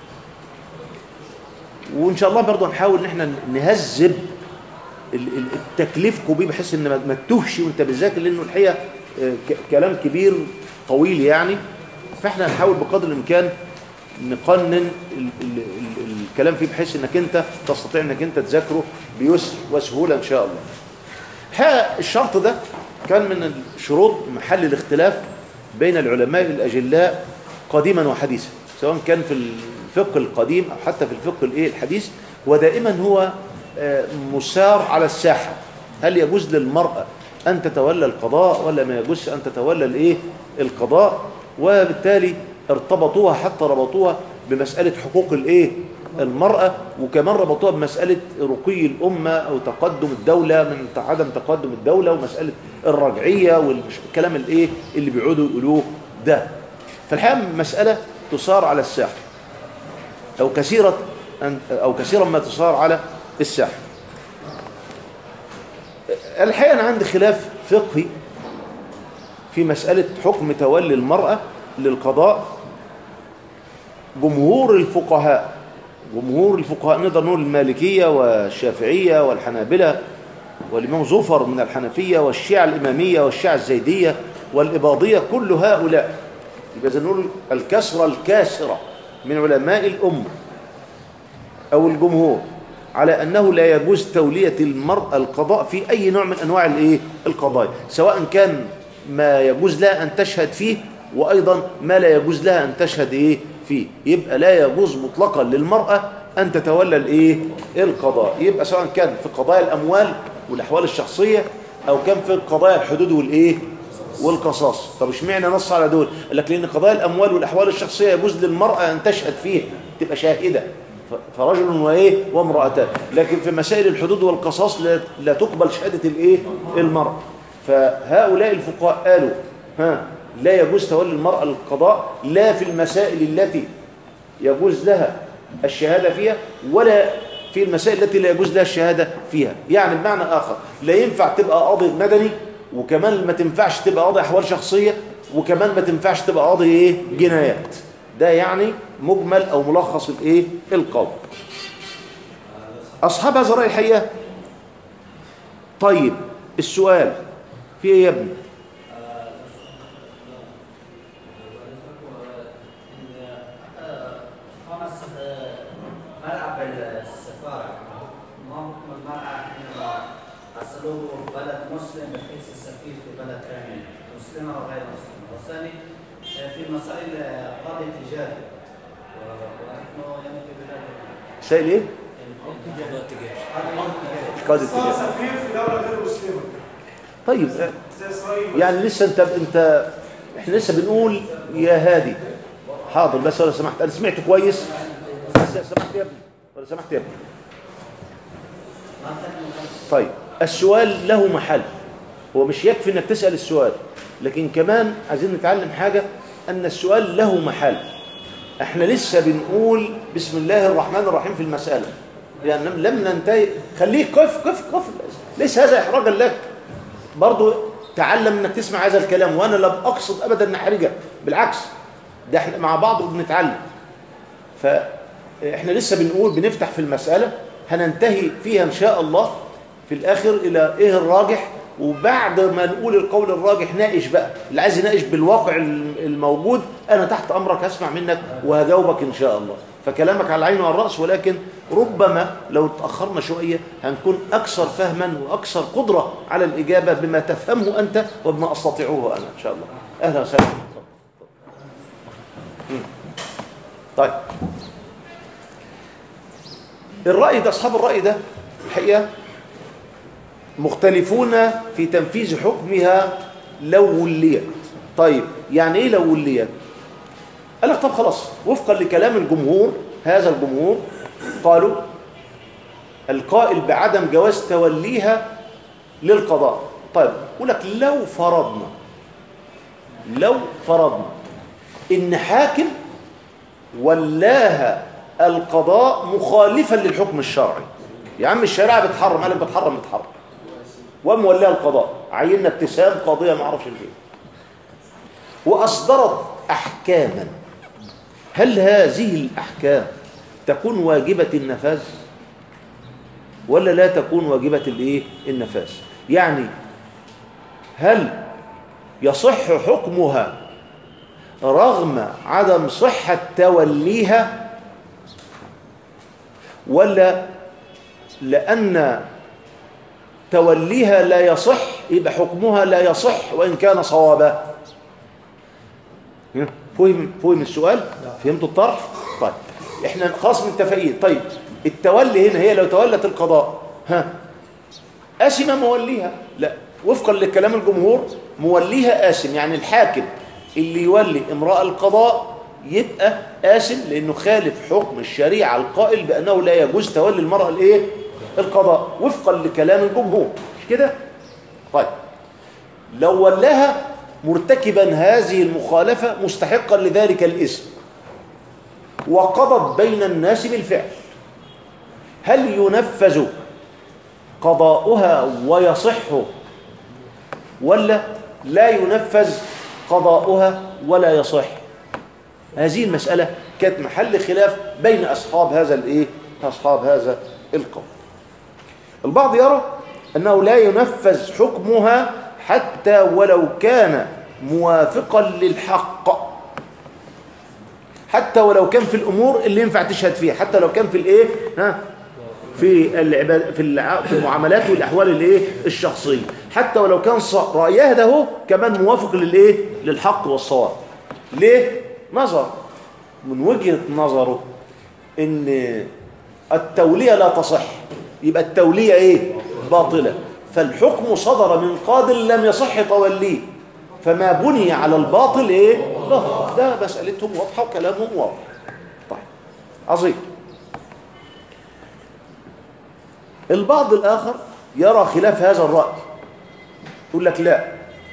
وإن شاء الله برضه هنحاول إن احنا نهذب ال- ال- التكليفكم بيه بحيث إن ما- ما تتوهش وأنت بتذاكر لأنه الحقيقة آه، ك- كلام كبير طويل يعني فاحنا هنحاول بقدر الإمكان نقنن ال ال ال الكلام فيه بحيث إنك أنت تستطيع إنك أنت تذاكره بيسر وسهولة إن شاء الله الحقيقة الشرط ده كان من الشروط محل الاختلاف بين العلماء الأجلاء قديما وحديثا سواء كان في الفقه القديم أو حتى في الفقه الإيه الحديث ودائما هو آه، مسار على الساحة هل يجوز للمرأة أن تتولى القضاء ولا ما يجوزش أن تتولى الإيه القضاء وبالتالي ارتبطوها حتى ربطوها بمسألة حقوق الإيه المرأة وكمان ربطوها بمسألة رقي الأمة أو تقدم الدولة من عدم تقدم الدولة ومسألة الرجعية والكلام الإيه اللي بيقعدوا يقولوه ده فالحقيقة مسألة تصار على الساحة أو كثيرة أن- أو كثيرا ما تصار على الساحة الحقيقة أنا عندي خلاف فقهي في مسألة حكم تولي المرأة للقضاء جمهور الفقهاء جمهور الفقهاء نقدر نقول المالكية والشافعية والحنابلة والإمام زفر من الحنفية والشيعة الإمامية والشيعة الزيدية والإباضية كل هؤلاء يبقى إذا نقول الكسرة الكاسرة من علماء الأمة أو الجمهور على أنه لا يجوز تولية المرأة القضاء في أي نوع من أنواع الإيه؟ القضايا سواء كان ما يجوز لها أن تشهد فيه وأيضا ما لا يجوز لها أن تشهد إيه فيه يبقى لا يجوز مطلقا للمرأة أن تتولى الإيه القضاء يبقى سواء كان في قضايا الأموال والأحوال الشخصية أو كان في قضايا الحدود والإيه والقصاص طب اشمعنى نص على دول قال لك لأن قضايا الأموال والأحوال الشخصية يجوز للمرأة أن تشهد فيه تبقى شاهدة ف- فرجل وايه وامرأتان لكن في مسائل الحدود والقصاص لا, لا تقبل شهادة الايه المرأة فهؤلاء الفقهاء قالوا ها لا يجوز تولي المرأة القضاء لا في المسائل التي يجوز لها الشهادة فيها ولا في المسائل التي لا يجوز لها الشهادة فيها يعني بمعنى آخر لا ينفع تبقى قاضي مدني وكمان ما تنفعش تبقى قاضي أحوال شخصية وكمان ما تنفعش تبقى قاضي إيه جنايات ده يعني مجمل أو ملخص الإيه القول أصحاب هذا الرأي الحقيقة طيب السؤال في إيه يا ابني خمس ملعب السفارة ما حكم المرأة حينما أرسلوه بلد مسلم بحيث السفير في بلد ثاني مسلمة وغير مسلمة والثاني في مسائل قاضي تجاري و- ونحن يعني في بلاد سائل إيه قاضي تجاري قاضي التجارة سفير في دولة غير مسلمة طيب زي إسرائيل يعني لسه انت انت احنا لسه بنقول يا هادي حاضر بس لو سمحت انا سمعت كويس بس لو سمحت يا ابني لو سمحت يا ابني طيب السؤال له محل هو مش يكفي انك تسأل السؤال لكن كمان عايزين نتعلم حاجة ان السؤال له محل احنا لسه بنقول بسم الله الرحمن الرحيم في المسألة لأن لم ننتهي خليك قف قف قف ليس هذا إحراجا لك برضو تعلم انك تسمع هذا الكلام وانا لم اقصد ابدا نحرجك بالعكس ده احنا مع بعض وبنتعلم فاحنا لسه بنقول بنفتح في المسألة هننتهي فيها ان شاء الله في الاخر الى ايه الراجح وبعد ما نقول القول الراجح ناقش بقى اللي عايز يناقش بالواقع الموجود انا تحت امرك هسمع منك وهجاوبك ان شاء الله فكلامك على العين وعلى الراس ولكن ربما لو تاخرنا شويه هنكون اكثر فهما واكثر قدره على الاجابه بما تفهمه انت وبما استطيعه انا ان شاء الله اهلا وسهلا مم. طيب الراي ده اصحاب الراي ده الحقيقه مختلفون في تنفيذ حكمها لو وليت طيب يعني ايه لو وليت قال لك طب خلاص وفقا لكلام الجمهور هذا الجمهور قالوا القائل بعدم جواز توليها للقضاء طيب يقول لك لو فرضنا لو فرضنا ان حاكم ولاها القضاء مخالفا للحكم الشرعي يا عم الشريعه بتحرم قال لك بتحرم بتحرم وقام ولاها القضاء عيننا ابتسام قاضيه ما اعرفش ايه واصدرت احكاما هل هذه الاحكام تكون واجبه النفاذ ولا لا تكون واجبه الايه النفاذ يعني هل يصح حكمها رغم عدم صحه توليها ولا لان توليها لا يصح يبقى حكمها لا يصح وإن كان صوابا فهم فهم السؤال فهمتوا الطرح طيب احنا خلاص متفقين طيب التولي هنا هي لو تولت القضاء ها آسمة موليها لا وفقا لكلام الجمهور موليها آسم يعني الحاكم اللي يولي امرأة القضاء يبقى آسم لأنه خالف حكم الشريعة القائل بأنه لا يجوز تولي المرأة الإيه؟ القضاء وفقا لكلام الجمهور مش كده؟ طيب لو ولاها مرتكبا هذه المخالفة مستحقا لذلك الاسم وقضت بين الناس بالفعل هل ينفذ قضاؤها ويصح ولا لا ينفذ قضاؤها ولا يصح هذه المسألة كانت محل خلاف بين أصحاب هذا الإيه؟ أصحاب هذا القول البعض يرى أنه لا ينفذ حكمها حتى ولو كان موافقا للحق حتى ولو كان في الأمور اللي ينفع تشهد فيها حتى لو كان في الإيه؟ ها؟ في العباد في, الع... في المعاملات والاحوال الايه الشخصيه حتى ولو كان ص... رايها ده هو كمان موافق للايه للحق والصواب ليه نظر من وجهه نظره ان التوليه لا تصح يبقى التوليه ايه باطله فالحكم صدر من قاض لم يصح توليه فما بني على الباطل ايه باطل ده مسالتهم واضحه وكلامهم واضح طيب عظيم البعض الآخر يرى خلاف هذا الرأي يقول لك لا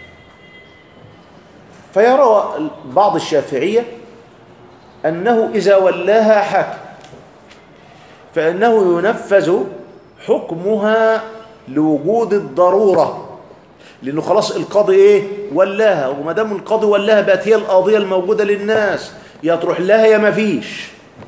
فيرى بعض الشافعية أنه إذا ولاها حاكم فإنه ينفذ حكمها لوجود الضرورة لأنه خلاص القاضي إيه ولاها وما دام القاضي ولاها بقت هي القاضية الموجودة للناس يا تروح لها يا ما فيش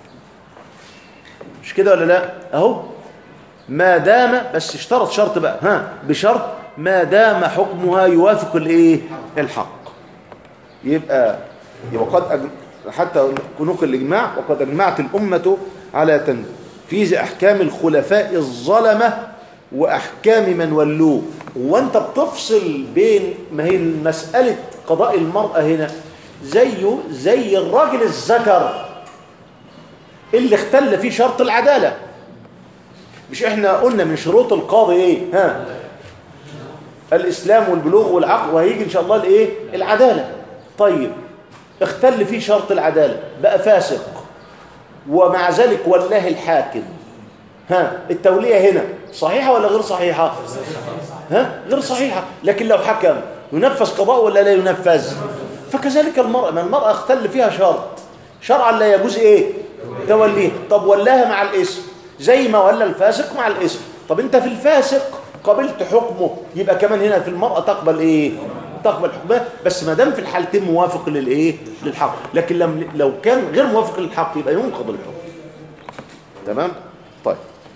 مش كده ولا لا أهو ما دام بس اشترط شرط بقى ها بشرط ما دام حكمها يوافق الايه الحق يبقى يبقى قد أج... حتى نقل الاجماع وقد اجمعت الامه على تنفيذ احكام الخلفاء الظلمه واحكام من ولوه وانت بتفصل بين ما هي مساله قضاء المراه هنا زيه زي الراجل الذكر اللي اختل فيه شرط العداله مش احنا قلنا من شروط القاضي ايه ها الاسلام والبلوغ والعقل وهيجي ان شاء الله الايه العداله طيب اختل فيه شرط العداله بقى فاسق ومع ذلك ولاه الحاكم ها التوليه هنا صحيحه ولا غير صحيحه ها غير صحيحه لكن لو حكم ينفذ قضاء ولا لا ينفذ فكذلك المرأة ما المرأة اختل فيها شرط شرعا لا يجوز ايه توليه طب ولاها مع الاسم زي ما ولا الفاسق مع الاسم طب انت في الفاسق قبلت حكمه يبقى كمان هنا في المرأة تقبل ايه تقبل حكمها بس ما دام في الحالتين موافق للايه للحق لكن لم لو كان غير موافق للحق يبقى ينقض الحكم تمام طيب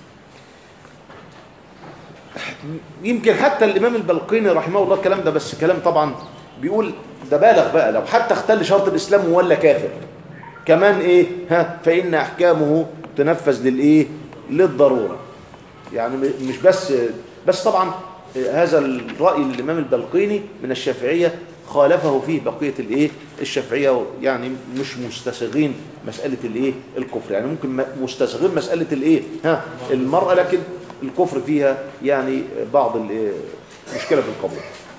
يمكن حتى الامام البلقيني رحمه الله الكلام ده بس كلام طبعا بيقول ده بالغ بقى لو حتى اختل شرط الاسلام ولا كافر كمان ايه ها فان احكامه تنفذ للايه للضروره يعني مش بس بس طبعا هذا الراي للامام البلقيني من الشافعيه خالفه فيه بقيه الايه الشافعيه يعني مش مستساغين مساله الايه الكفر يعني ممكن مستساغين مساله الايه ها المراه لكن الكفر فيها يعني بعض المشكله في القبول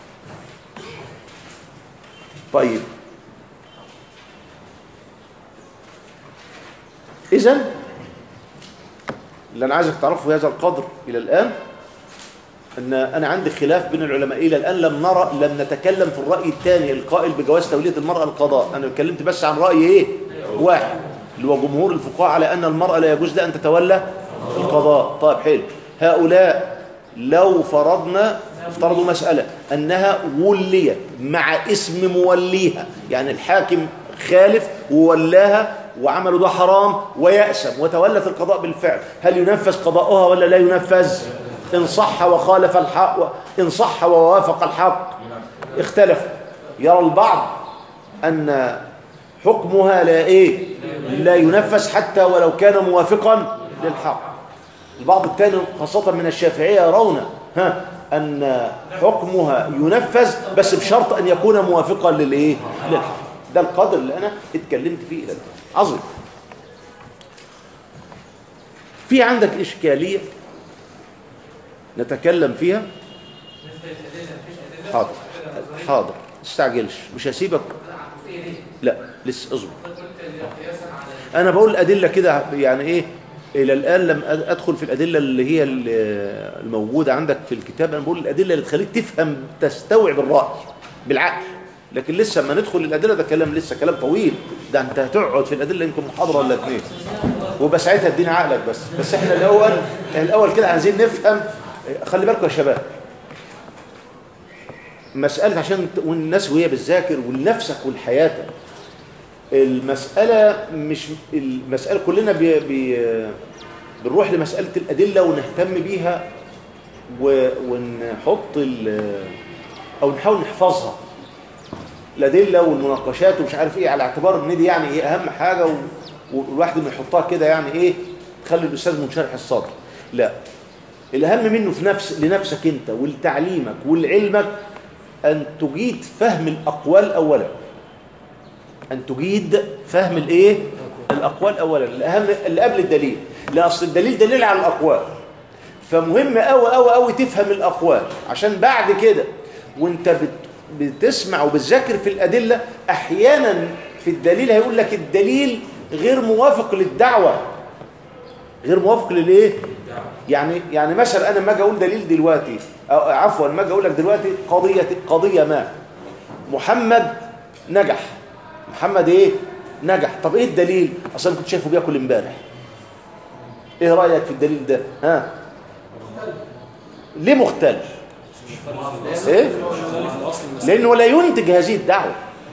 طيب اذا اللي انا عايزك تعرفه في هذا القدر الى الان ان انا عندي خلاف بين العلماء الى الان لم نرى لم نتكلم في الراي الثاني القائل بجواز توليه المراه القضاء انا اتكلمت بس عن راي ايه واحد اللي هو جمهور الفقهاء على ان المراه لا يجوز لها ان تتولى القضاء طيب حلو هؤلاء لو فرضنا افترضوا مساله انها وليت مع اسم موليها يعني الحاكم خالف وولاها وعملوا ده حرام ويأسم وتولت القضاء بالفعل هل ينفذ قضاؤها ولا لا ينفذ إن صح وخالف الحق إن صح ووافق الحق اختلف يرى البعض أن حكمها لا إيه لا ينفذ حتى ولو كان موافقا للحق البعض الثاني خاصة من الشافعية يرون ها أن حكمها ينفذ بس بشرط أن يكون موافقا للإيه للحق ده القدر اللي أنا اتكلمت فيه إلى الآن عظيم في عندك إشكالية نتكلم فيها بالنسبه للادله مفيش ادله حاضر كده نظرية. حاضر تستعجلش مش هسيبك لا، إيه ليه؟ لا لسه اصبر قلت قياسا على انا بقول الادله كده يعني ايه الى الان لم أد- ادخل في الادله اللي هي ال- الموجوده عندك في الكتاب انا بقول الادله اللي تخليك تفهم تستوعب الراي بالعقل لكن لسه ما ندخل الادله ده كلام لسه كلام طويل ده انت هتقعد في الادله يمكن محاضره ولا اتنين وبس ساعتها ادينا عقلك بس بس احنا الاول الاول كده عايزين نفهم خلي بالكم يا شباب مساله عشان ت- والناس وهي بتذاكر ولنفسك ولحياتك المسألة مش المسألة كلنا بي بي بنروح لمسألة الأدلة ونهتم بيها و- ونحط ال- أو نحاول نحفظها الأدلة والمناقشات ومش عارف إيه على اعتبار إن دي يعني إيه أهم حاجة و- والواحد ما يحطها كده يعني إيه تخلي الأستاذ منشرح الصدر لا الأهم منه في نفس لنفسك أنت ولتعليمك ولعلمك أن تجيد فهم الأقوال أولاً أن تجيد فهم الإيه؟ الأقوال أولا الأهم اللي قبل الدليل لا أصل الدليل دليل على الأقوال فمهم أوي أوي أوي تفهم الأقوال عشان بعد كده وانت بت بتسمع وبتذاكر في الأدلة أحيانا في الدليل هيقول لك الدليل غير موافق للدعوة غير موافق للإيه؟ يعني يعني مثلا أنا لما أجي أقول دليل دلوقتي أو عفوا لما أجي أقول لك دلوقتي قضية قضية ما محمد نجح محمد ايه نجح طب ايه الدليل اصلا كنت شايفه بياكل امبارح ايه رايك في الدليل ده ها ليه مختلف ايه لانه لا ينتج هذه الدعوه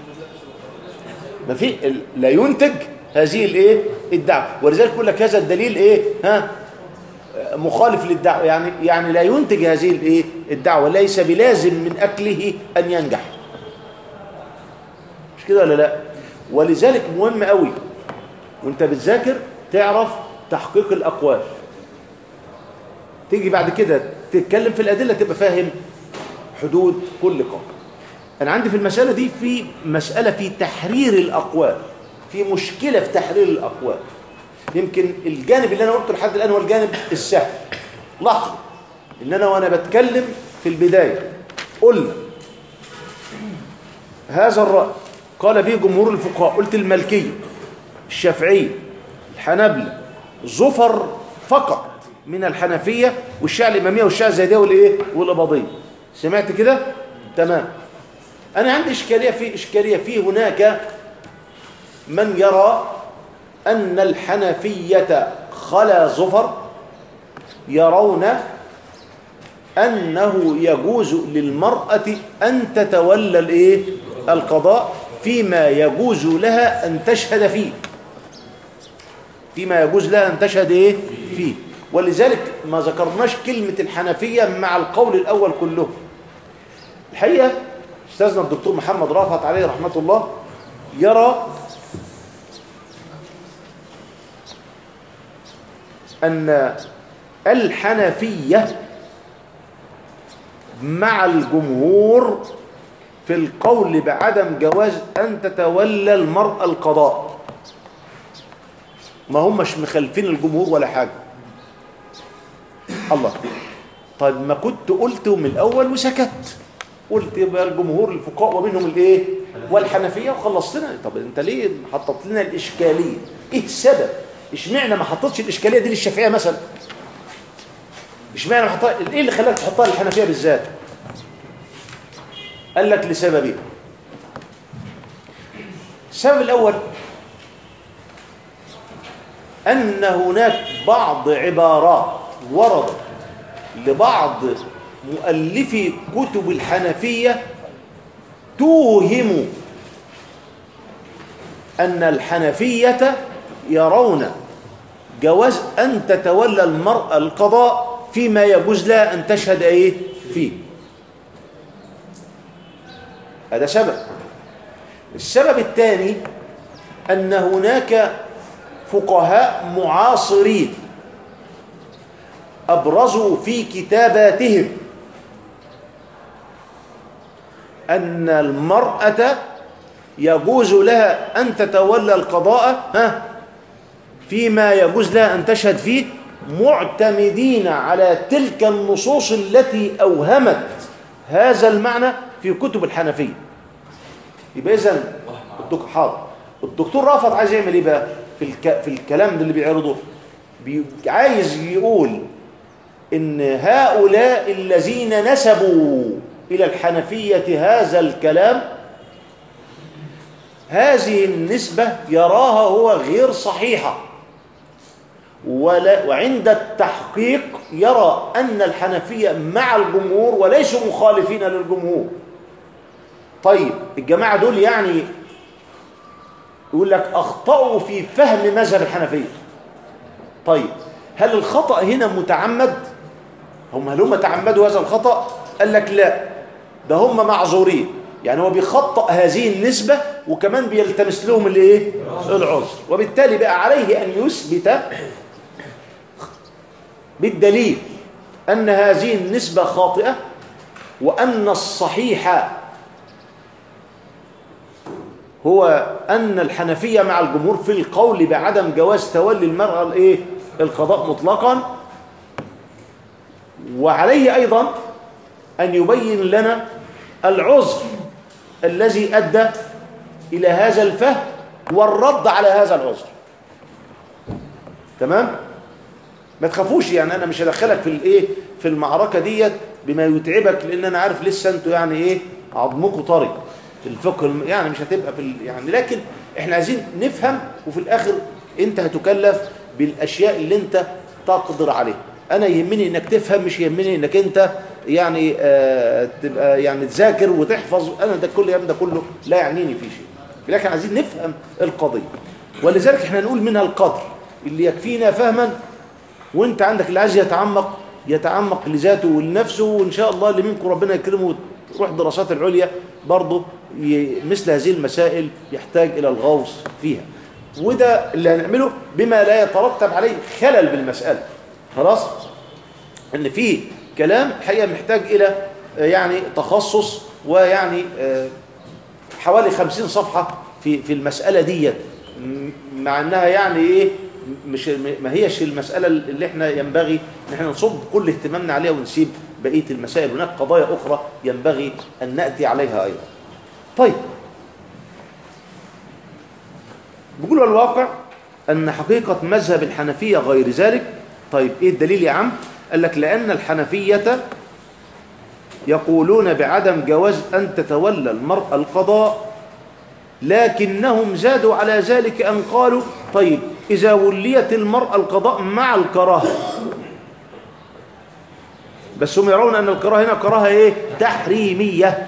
ما في ال- لا ينتج هذه الايه الدعوه ولذلك يقول لك هذا الدليل ايه ها مخالف للدعوه يعني يعني لا ينتج هذه الايه الدعوه ليس بلازم من اكله ان ينجح مش كده ولا لا ولذلك مهم قوي وانت بتذاكر تعرف تحقيق الاقوال تيجي بعد كده تتكلم في الادله تبقى فاهم حدود كل قول انا عندي في المساله دي في مساله في تحرير الاقوال في مشكله في تحرير الاقوال يمكن الجانب اللي انا قلته لحد الان هو الجانب السهل لاحظوا ان انا وانا بتكلم في البدايه قلنا هذا الرأي قال به جمهور الفقهاء قلت المالكية الشافعية الحنابلة زفر فقط من الحنفية والشيعة الإمامية والشيعة الزيدية والإيه والإباضية سمعت كده تمام أنا عندي إشكالية في إشكالية في هناك من يرى أن الحنفية خلا زفر يرون أنه يجوز للمرأة أن تتولى الإيه؟ القضاء فيما يجوز لها أن تشهد فيه فيما يجوز لها أن تشهد إيه؟ فيه ولذلك ما ذكرناش كلمة الحنفية مع القول الأول كله الحقيقة أستاذنا الدكتور محمد رافت عليه رحمة الله يرى أن الحنفية مع الجمهور في القول بعدم جواز أن تتولى المرأة القضاء ما همش مخالفين الجمهور ولا حاجة الله طيب ما كنت قلته من الأول وسكت قلت يبقى الجمهور الفقهاء ومنهم الايه والحنفية وخلصتنا طب انت ليه حطت لنا الإشكالية ايه السبب اشمعنى ما حطيتش الإشكالية دي للشافعية مثلا اشمعنى ما حطها ايه اللي خلاك تحطها للحنفية بالذات قال لك لسببين السبب الأول أن هناك بعض عبارات وردت لبعض مؤلفي كتب الحنفية توهم أن الحنفية يرون جواز أن تتولى المرأة القضاء فيما يجوز لها أن تشهد إيه فيه هذا سبب السبب الثاني أن هناك فقهاء معاصرين أبرزوا في كتاباتهم أن المرأة يجوز لها أن تتولى القضاء ها فيما يجوز لها أن تشهد فيه معتمدين على تلك النصوص التي أوهمت هذا المعنى في كتب الحنفية يبقى إذن الدكتور حاضر الدكتور رافض عايز يعمل ايه بقى في الك... في الكلام ده اللي بيعرضه بي... عايز يقول ان هؤلاء الذين نسبوا الى الحنفية هذا الكلام هذه النسبة يراها هو غير صحيحة ولا وعند التحقيق يرى أن الحنفية مع الجمهور وليسوا مخالفين للجمهور طيب الجماعة دول يعني يقول لك أخطأوا في فهم مذهب الحنفية طيب هل الخطأ هنا متعمد هم هل هم تعمدوا هذا الخطأ قال لك لا ده هم معذورين يعني هو بيخطأ هذه النسبة وكمان بيلتمس لهم الايه العذر وبالتالي بقى عليه أن يثبت بالدليل أن هذه النسبة خاطئة وأن الصحيح هو أن الحنفية مع الجمهور في القول بعدم جواز تولي المرأة الإيه؟ القضاء مطلقا وعليه أيضا أن يبين لنا العذر الذي أدى إلى هذا الفهم والرد على هذا العذر تمام؟ ما تخافوش يعني أنا مش هدخلك في الإيه؟ في المعركة ديت بما يتعبك لأن أنا عارف لسه أنتوا يعني إيه؟ عظمكم طري في الفقه الم- يعني مش هتبقى في ال- يعني لكن احنا عايزين نفهم وفي الاخر انت هتكلف بالاشياء اللي انت تقدر عليها انا يهمني انك تفهم مش يهمني انك انت يعني آه تبقى يعني تذاكر وتحفظ انا ده كل يوم ده كله لا يعنيني في شيء لكن عايزين نفهم القضيه ولذلك احنا نقول منها القدر اللي يكفينا فهما وانت عندك اللي عايز يتعمق يتعمق لذاته ولنفسه وان شاء الله اللي منكم ربنا يكرمه وتروح دراسات العليا برضه ي- مثل هذه المسائل يحتاج الى الغوص فيها وده اللي هنعمله بما لا يترتب عليه خلل بالمساله خلاص ان في كلام الحقيقه محتاج الى آه، يعني تخصص ويعني آه، حوالي خمسين صفحة في في المسألة ديت م- مع انها يعني ايه مش ما هيش المسألة اللي احنا ينبغي ان احنا نصب كل اهتمامنا عليها ونسيب بقية المسائل هناك قضايا اخرى ينبغي ان نأتي عليها ايضا طيب بيقولوا الواقع ان حقيقة مذهب الحنفية غير ذلك طيب ايه الدليل يا عم قال لك لان الحنفية يقولون بعدم جواز أن تتولى المرأة القضاء لكنهم زادوا على ذلك أن قالوا طيب إذا وليت المرأة القضاء مع الكراهة بس هم يرون أن الكراهة هنا كراهة إيه؟ تحريمية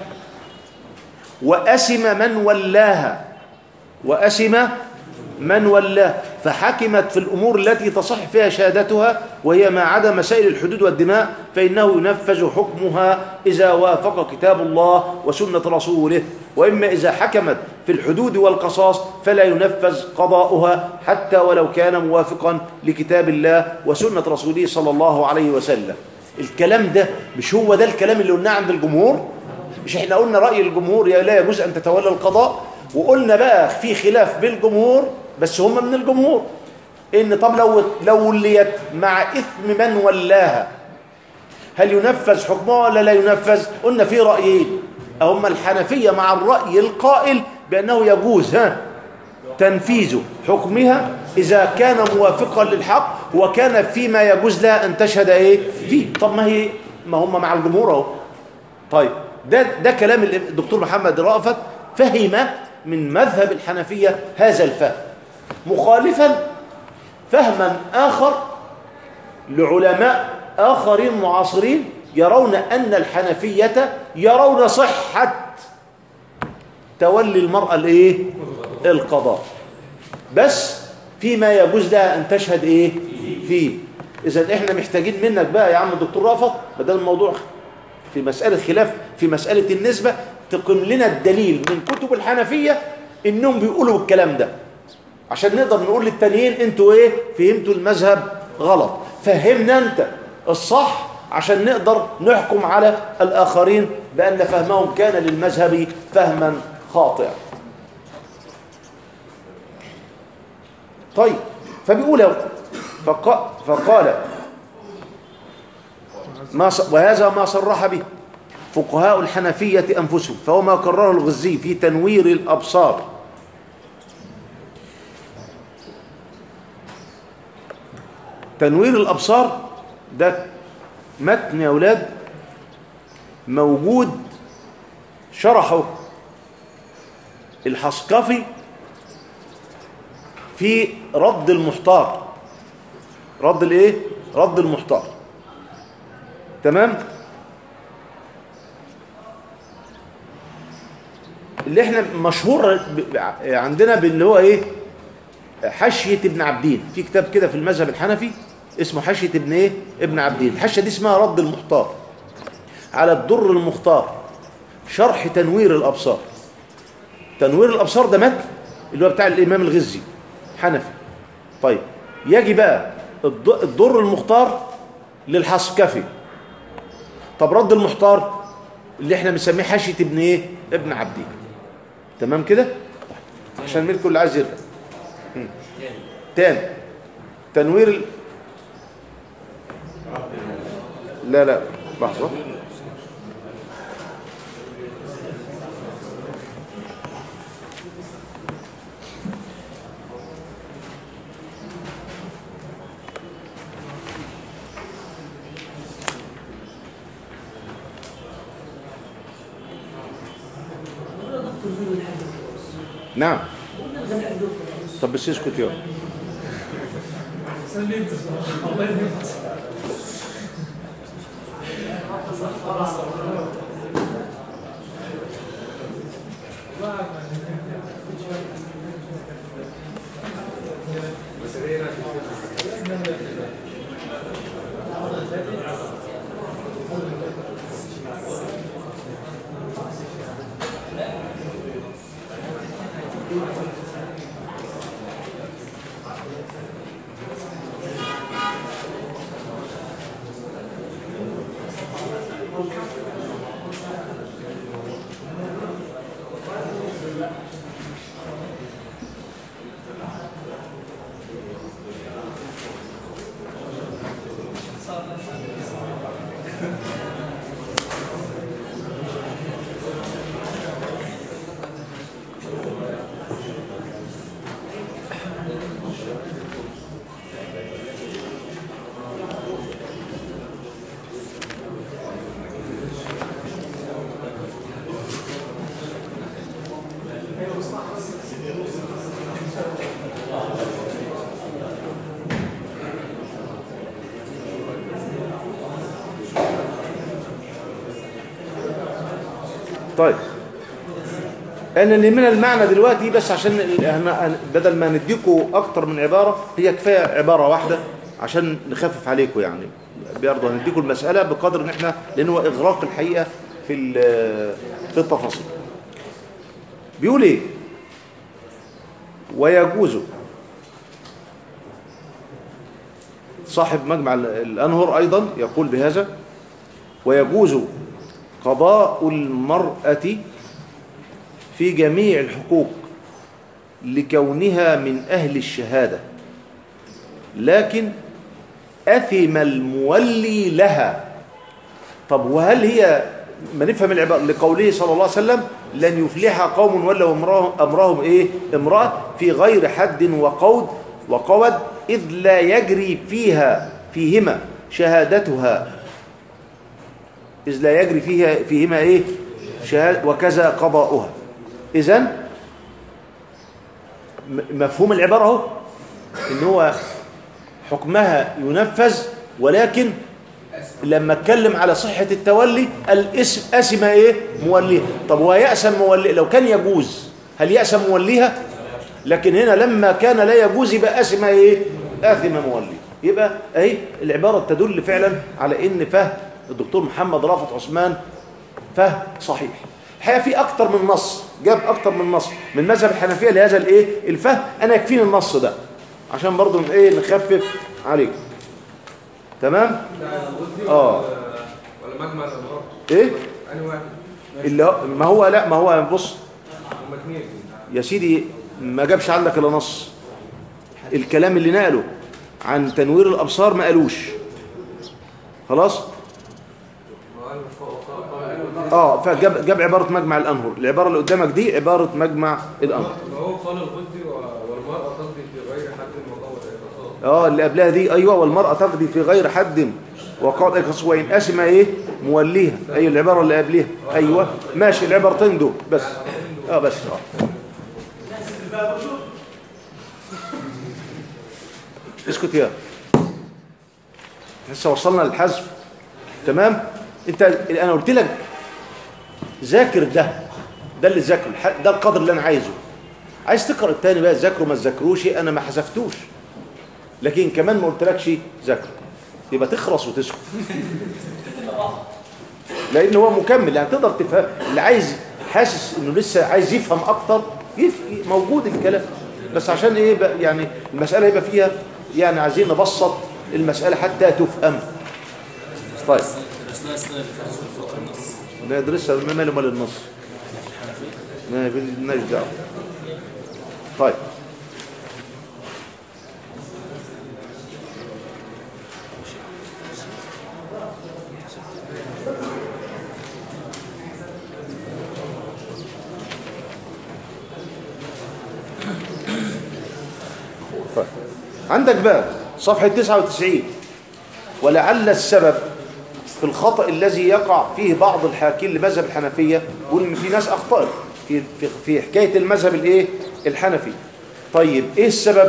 وأسم من ولاها وأسم من ولاه فحكمت في الأمور التي تصح فيها شهادتها وهي ما عدا مسائل الحدود والدماء فإنه ينفذ حكمها إذا وافق كتاب الله وسنة رسوله وإما إذا حكمت في الحدود والقصاص فلا ينفذ قضاؤها حتى ولو كان موافقا لكتاب الله وسنة رسوله صلى الله عليه وسلم الكلام ده مش هو ده الكلام اللي قلناه عند الجمهور مش احنا قلنا رأي الجمهور يا لا يجوز أن تتولى القضاء وقلنا بقى في خلاف بالجمهور بس هم من الجمهور ان طب لو لو وليت مع اثم من ولاها هل ينفذ حكمها ولا لا ينفذ قلنا في رايين هم الحنفيه مع الراي القائل بانه يجوز ها تنفيذ حكمها اذا كان موافقا للحق وكان فيما يجوز لها ان تشهد ايه فيه طب ما هي ما هم مع الجمهور اهو طيب ده ده كلام الدكتور محمد رأفت فهم من مذهب الحنفية هذا الفهم مخالفا فهما آخر لعلماء آخرين معاصرين يرون أن الحنفية يرون صحة تولي المرأة الايه القضاء بس فيما يجوز لها أن تشهد إيه فيه إذا إحنا محتاجين منك بقى يا عم الدكتور رافض بدل الموضوع في مسألة خلاف في مسألة النسبة تقيم لنا الدليل من كتب الحنفية إنهم بيقولوا الكلام ده عشان نقدر نقول للتانيين انتوا ايه فهمتوا المذهب غلط فهمنا انت الصح عشان نقدر نحكم على الآخرين بأن فهمهم كان للمذهب فهما خاطئا طيب فبيقول فق... فقال ما ص... وهذا ما صرح به فقهاء الحنفية أنفسهم فهو ما كرره الغزي في تنوير الأبصار تنوير الأبصار ده متن يا أولاد موجود شرحه الحصكفي في رد المحتار رد الايه رد المحتار تمام اللي احنا مشهور ب- ب- عندنا باللي هو ايه حاشيه ابن عبدين في كتاب كده في المذهب الحنفي اسمه حاشيه ابن ايه ابن عبدين الحاشيه دي اسمها رد المحتار على الدر المختار شرح تنوير الابصار تنوير الابصار ده متن اللي هو بتاع الامام الغزي حنفي طيب يجي بقى الض- الضر المختار للحصكفي طب رد المحتار اللي احنا بنسميه حاشيه ابن ايه ابن عبدين تمام كده عشان ملكه اللي عايز يرجع مم. تاني تنوير ال... لا لا لحظه نعم طب بس اسكت يا طيب انا اللي من المعنى دلوقتي بس عشان ال- احنا بدل ما نديكوا اكتر من عباره هي كفايه عباره واحده عشان نخفف عليكم يعني برضه هنديكوا المساله بقدر ان احنا لان هو اغراق الحقيقه في ال- في التفاصيل بيقول ايه ويجوز صاحب مجمع ال- الانهر ايضا يقول بهذا ويجوز قضاء المرأة في جميع الحقوق لكونها من أهل الشهادة لكن أثم المولي لها طب وهل هي ما نفهم العبارة لقوله صلى الله عليه وسلم لن يفلح قوم ولوا امرهم, أمرهم إيه امرأة في غير حد وقود وقود إذ لا يجري فيها فيهما شهادتها إذ لا يجري فيها فيهما إيه شهادة وكذا قضاؤها إذن م- مفهوم العبارة اهو إن هو حكمها ينفذ ولكن لما اتكلم على صحة التولي الاسم أسم إيه موليها طب هو يأسم مولي لو كان يجوز هل يأسم موليها لكن هنا لما كان لا يجوز يبقى أسم إيه آثم مولي يبقى أهي العبارة تدل فعلا على إن فهم الدكتور محمد رافت عثمان فهم صحيح الحقيقة في أكتر من نص جاب أكتر من نص من مذهب الحنفية لهذا الإيه الفهم أنا يكفيني النص ده عشان برضو إيه نخفف عليكم تمام آه. ولا مجمع الامراض إيه انهي واحد اللي هو ما هو لا ما هو بص هم اثنين يا سيدي ما جابش عندك الا نص الكلام اللي نقله عن تنوير الابصار ما قالوش خلاص ما قال وقال- قال- اه فجاب جاب عباره مجمع الانهر العباره اللي قدامك دي عباره مجمع الانهر ما هو قال الغزي و- والمرأة تقضي في غير حد وقوة القصاص اه اللي قبلها دي ايوه والمراه تقضي في غير حد وقال اقص وان اسم ايه موليها اي العباره اللي قبلها ايوه ماشي العبارتين دول بس اه بس اه اسكت يا لسه وصلنا للحذف تمام انت انا قلت لك ذاكر ده ده اللي ذاكره الح- ده القدر اللي انا عايزه عايز تقرا التاني بقى ذاكره ما تذاكروش انا ما حذفتوش لكن كمان ما قلتلكش ذاكره يبقى تخرس وتسكت لان هو مكمل يعني تقدر تفهم اللي عايز حاسس انه لسه عايز يفهم اكتر يف... موجود الكلام بس عشان ايه بقى يعني المساله يبقى فيها يعني عايزين نبسط المساله حتى تفهم طيب درسناها السنه اللي فاتت في فقه النص ندرسها ما ماله مال النص ما لناش دعوه طيب طيب. عندك بقى صفحة 99 ولعل السبب في الخطأ الذي يقع فيه بعض الحاكين لمذهب الحنفية يقول ان في ناس اخطأت في في في حكاية المذهب الايه الحنفي طيب ايه السبب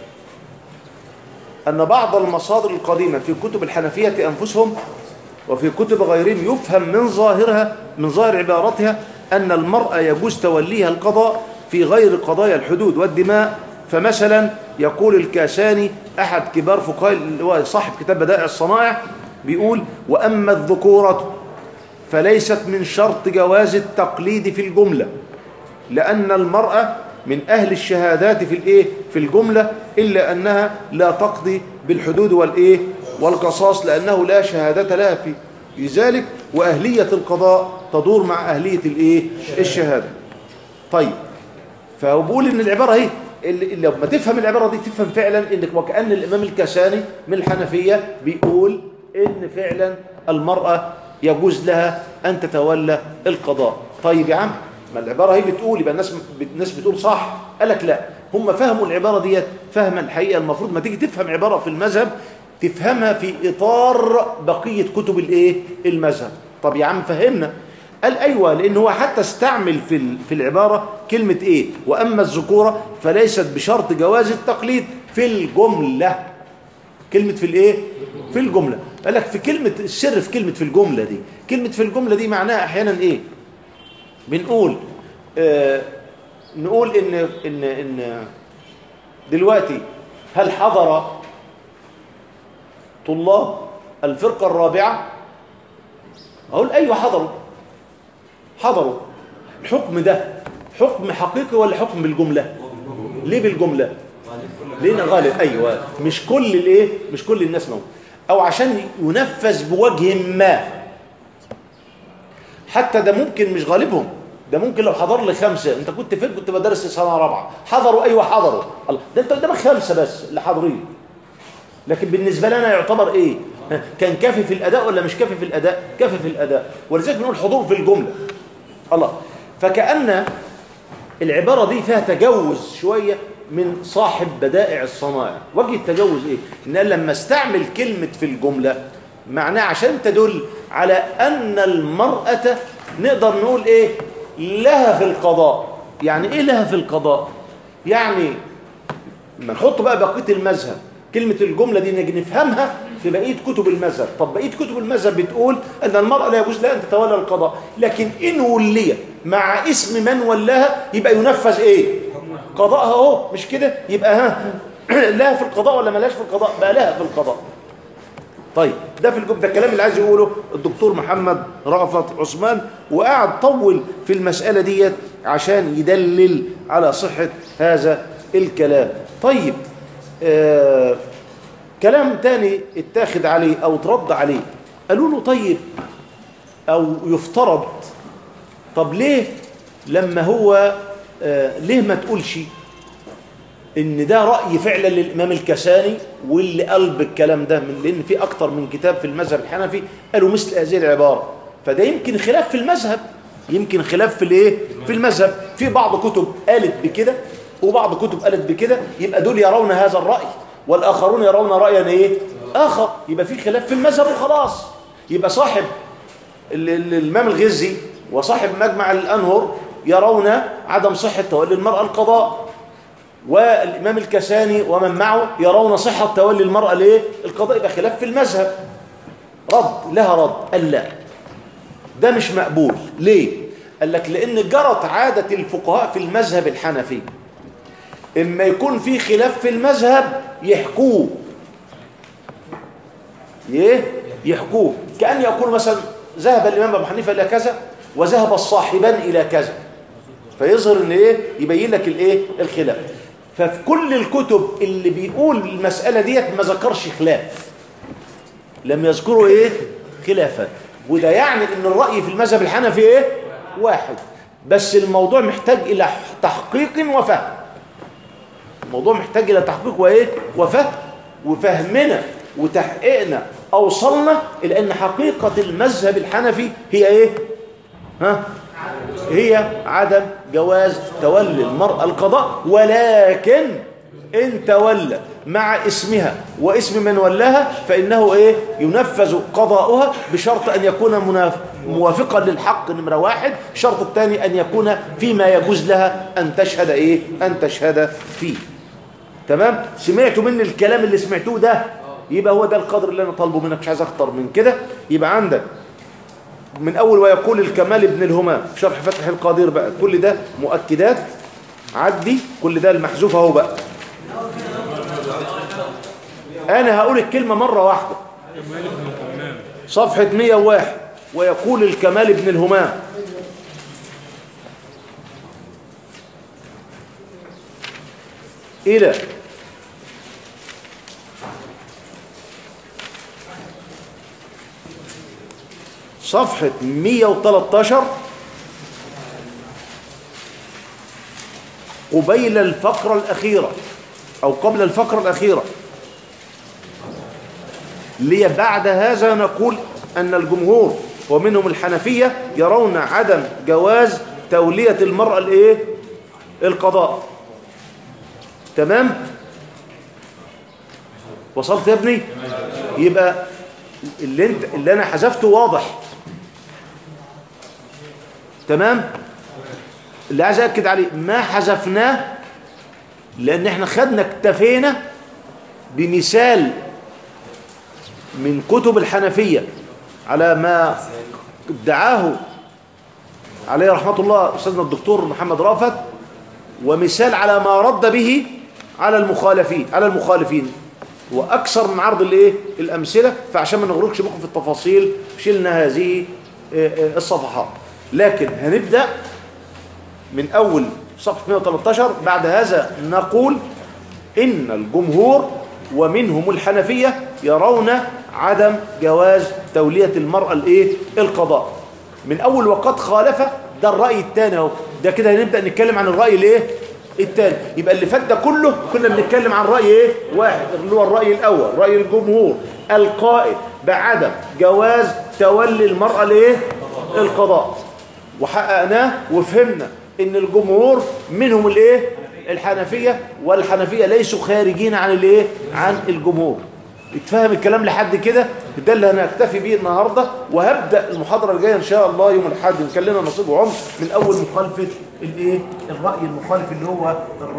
ان بعض المصادر القديمة في كتب الحنفية انفسهم وفي كتب غيرهم يفهم من ظاهرها من ظاهر عبارتها ان المرأة يجوز توليها القضاء في غير قضايا الحدود والدماء فمثلا يقول الكاساني احد كبار فقهاء اللي هو صاحب كتاب بدائع الصنائع بيقول واما الذكورة فليست من شرط جواز التقليد في الجملة لأن المرأة من أهل الشهادات في الإيه في الجملة إلا أنها لا تقضي بالحدود والإيه والقصاص لأنه لا شهادة لها في لذلك وأهلية القضاء تدور مع أهلية الإيه الشهادة طيب فهو بيقول إن العبارة هي اللي اللي لما تفهم العبارة دي تفهم فعلا إنك وكأن الإمام الكساني من الحنفية بيقول إن فعلا المرأة يجوز لها أن تتولى القضاء طيب يا عم ما العبارة هي بتقول يبقى الناس الناس بتقول صح قال لك لا هم فهموا العبارة ديت فهما الحقيقة المفروض ما تيجي تفهم عبارة في المذهب تفهمها في إطار بقية كتب الإيه المذهب طب يا عم فهمنا قال أيوة لأن هو حتى استعمل في ال- في العبارة كلمة إيه وأما الذكورة فليست بشرط جواز التقليد في الجملة كلمة في الايه في الجملة قال لك في كلمة السر في كلمة في الجملة دي كلمة في الجملة دي معناها احيانا ايه بنقول آه نقول ان ان ان دلوقتي هل حضر طلاب الفرقة الرابعة اقول ايوه حضروا حضروا الحكم ده حكم حقيقي ولا حكم بالجملة ليه بالجملة لينا غالب ايوه مش كل الايه مش كل الناس موجود او عشان ينفذ بوجه ما حتى ده ممكن مش غالبهم ده ممكن لو حضر لي خمسه انت كنت فين كنت بدرس سنه رابعه حضروا ايوه حضروا الله ده انت قدامك خمسه بس اللي حاضرين لكن بالنسبه لنا يعتبر ايه ها، كان كافي في الاداء ولا مش كافي في الاداء كافي في الاداء ولذلك بنقول حضور في الجمله الله فكأن العبارة دي فيها تجوز شوية من صاحب بدائع الصنائع وجه التجوز ايه ان قال لما استعمل كلمة في الجملة معناه عشان تدل على ان المرأة نقدر نقول ايه لها في القضاء يعني ايه لها في القضاء يعني لما نحط بقى بقيه المذهب كلمه الجمله دي نجي نفهمها في بقيه كتب المذهب طب بقيه كتب المذهب بتقول ان المراه لا يجوز لها ان تتولى القضاء لكن ان وليت مع اسم من ولاها يبقى ينفذ ايه قضاءها اهو مش كده يبقى ها لها في القضاء ولا ملاش في القضاء بقى لها في القضاء طيب ده في الجب ده الكلام اللي عايز يقوله الدكتور محمد رأفت عثمان وقعد طول في المسألة ديت عشان يدلل على صحة هذا الكلام طيب آه كلام تاني اتاخد عليه او ترد عليه قالوا له طيب او يفترض طب ليه لما هو آه ليه ما تقولش ان ده رأي فعلا للإمام الكساني واللي قلب الكلام ده من لأن في أكتر من كتاب في المذهب الحنفي قالوا مثل هذه العبارة فده يمكن خلاف في المذهب يمكن خلاف في الايه في المذهب في بعض كتب قالت بكده وبعض كتب قالت بكده يبقى دول يرون هذا الرأي والآخرون يرون رأيا ايه آخر يبقى في خلاف في المذهب وخلاص يبقى صاحب ال- ال- الإمام الغزي وصاحب مجمع الأنهر يرون عدم صحة تولي المرأة القضاء والإمام الكساني ومن معه يرون صحة تولي المرأة ليه القضاء يبقى خلاف في المذهب رد لها رد قال لا ده مش مقبول ليه قال لك لأن جرت عادة الفقهاء في المذهب الحنفي إما يكون في خلاف في المذهب يحكوه ايه يحكوه كأن يقول مثلا ذهب الإمام أبو حنيفة إلى كذا وذهب الصاحبان إلى كذا فيظهر ان ايه يبين لك الايه الخلاف ففي كل الكتب اللي بيقول المسألة ديت ما ذكرش خلاف لم يذكروا ايه خلافا وده يعني ان الرأي في المذهب الحنفي ايه واحد بس الموضوع محتاج الى تحقيق وفهم الموضوع محتاج الى تحقيق وايه وفهم وفهمنا وتحقيقنا اوصلنا الى ان حقيقة المذهب الحنفي هي ايه ها هي عدم جواز تولي المرأة القضاء ولكن إن تولى مع اسمها واسم من ولاها فإنه إيه ينفذ قضاؤها بشرط أن يكون مناف... موافقا للحق نمرة واحد الشرط الثاني أن يكون فيما يجوز لها أن تشهد إيه أن تشهد فيه تمام سمعتوا مني الكلام اللي سمعتوه ده يبقى هو ده القدر اللي أنا طالبه منك مش عايز أكتر من كده يبقى عندك من أول ويقول الكمال ابن الهمام في شرح فتح القادر بقى كل ده مؤكدات عدي كل ده المحذوف اهو بقى أنا هقول الكلمة مرة واحدة صفحة 101 ويقول الكمال ابن الهمام إلى صفحة 113 قبيل الفقرة الأخيرة أو قبل الفقرة الأخيرة لي بعد هذا نقول أن الجمهور ومنهم الحنفية يرون عدم جواز تولية المرأة الإيه؟ القضاء تمام وصلت يا ابني يبقى اللي, انت اللي أنا حذفته واضح تمام اللي عايز أكد عليه ما حذفناه لأن احنا خدنا اكتفينا بمثال من كتب الحنفية على ما ادعاه عليه رحمة الله أستاذنا الدكتور محمد رافت ومثال على ما رد به على المخالفين على المخالفين وأكثر من عرض الايه الأمثلة فعشان ما نغرقش بكم في التفاصيل شلنا هذه الصفحات لكن هنبدأ من أول صفحة 113 بعد هذا نقول إن الجمهور ومنهم الحنفية يرون عدم جواز تولية المرأة الإيه؟ القضاء من أول وقد خالف ده الرأي الثاني اهو ده كده هنبدأ نتكلم عن الرأي الإيه؟ الثاني يبقى اللي فات ده كله كنا بنتكلم عن رأي إيه؟ واحد اللي هو الرأي الأول رأي الجمهور القائل بعدم جواز تولي المرأة الإيه؟ القضاء وحققناه وفهمنا ان الجمهور منهم الايه الحنفية والحنفية ليسوا خارجين عن الايه عن الجمهور اتفهم الكلام لحد كده ده اللي هنكتفي بيه النهاردة وهبدأ المحاضرة الجاية ان شاء الله يوم الاحد ان كان لنا نصيب وعمر من اول مخالفة الايه الرأي المخالف اللي هو الرأي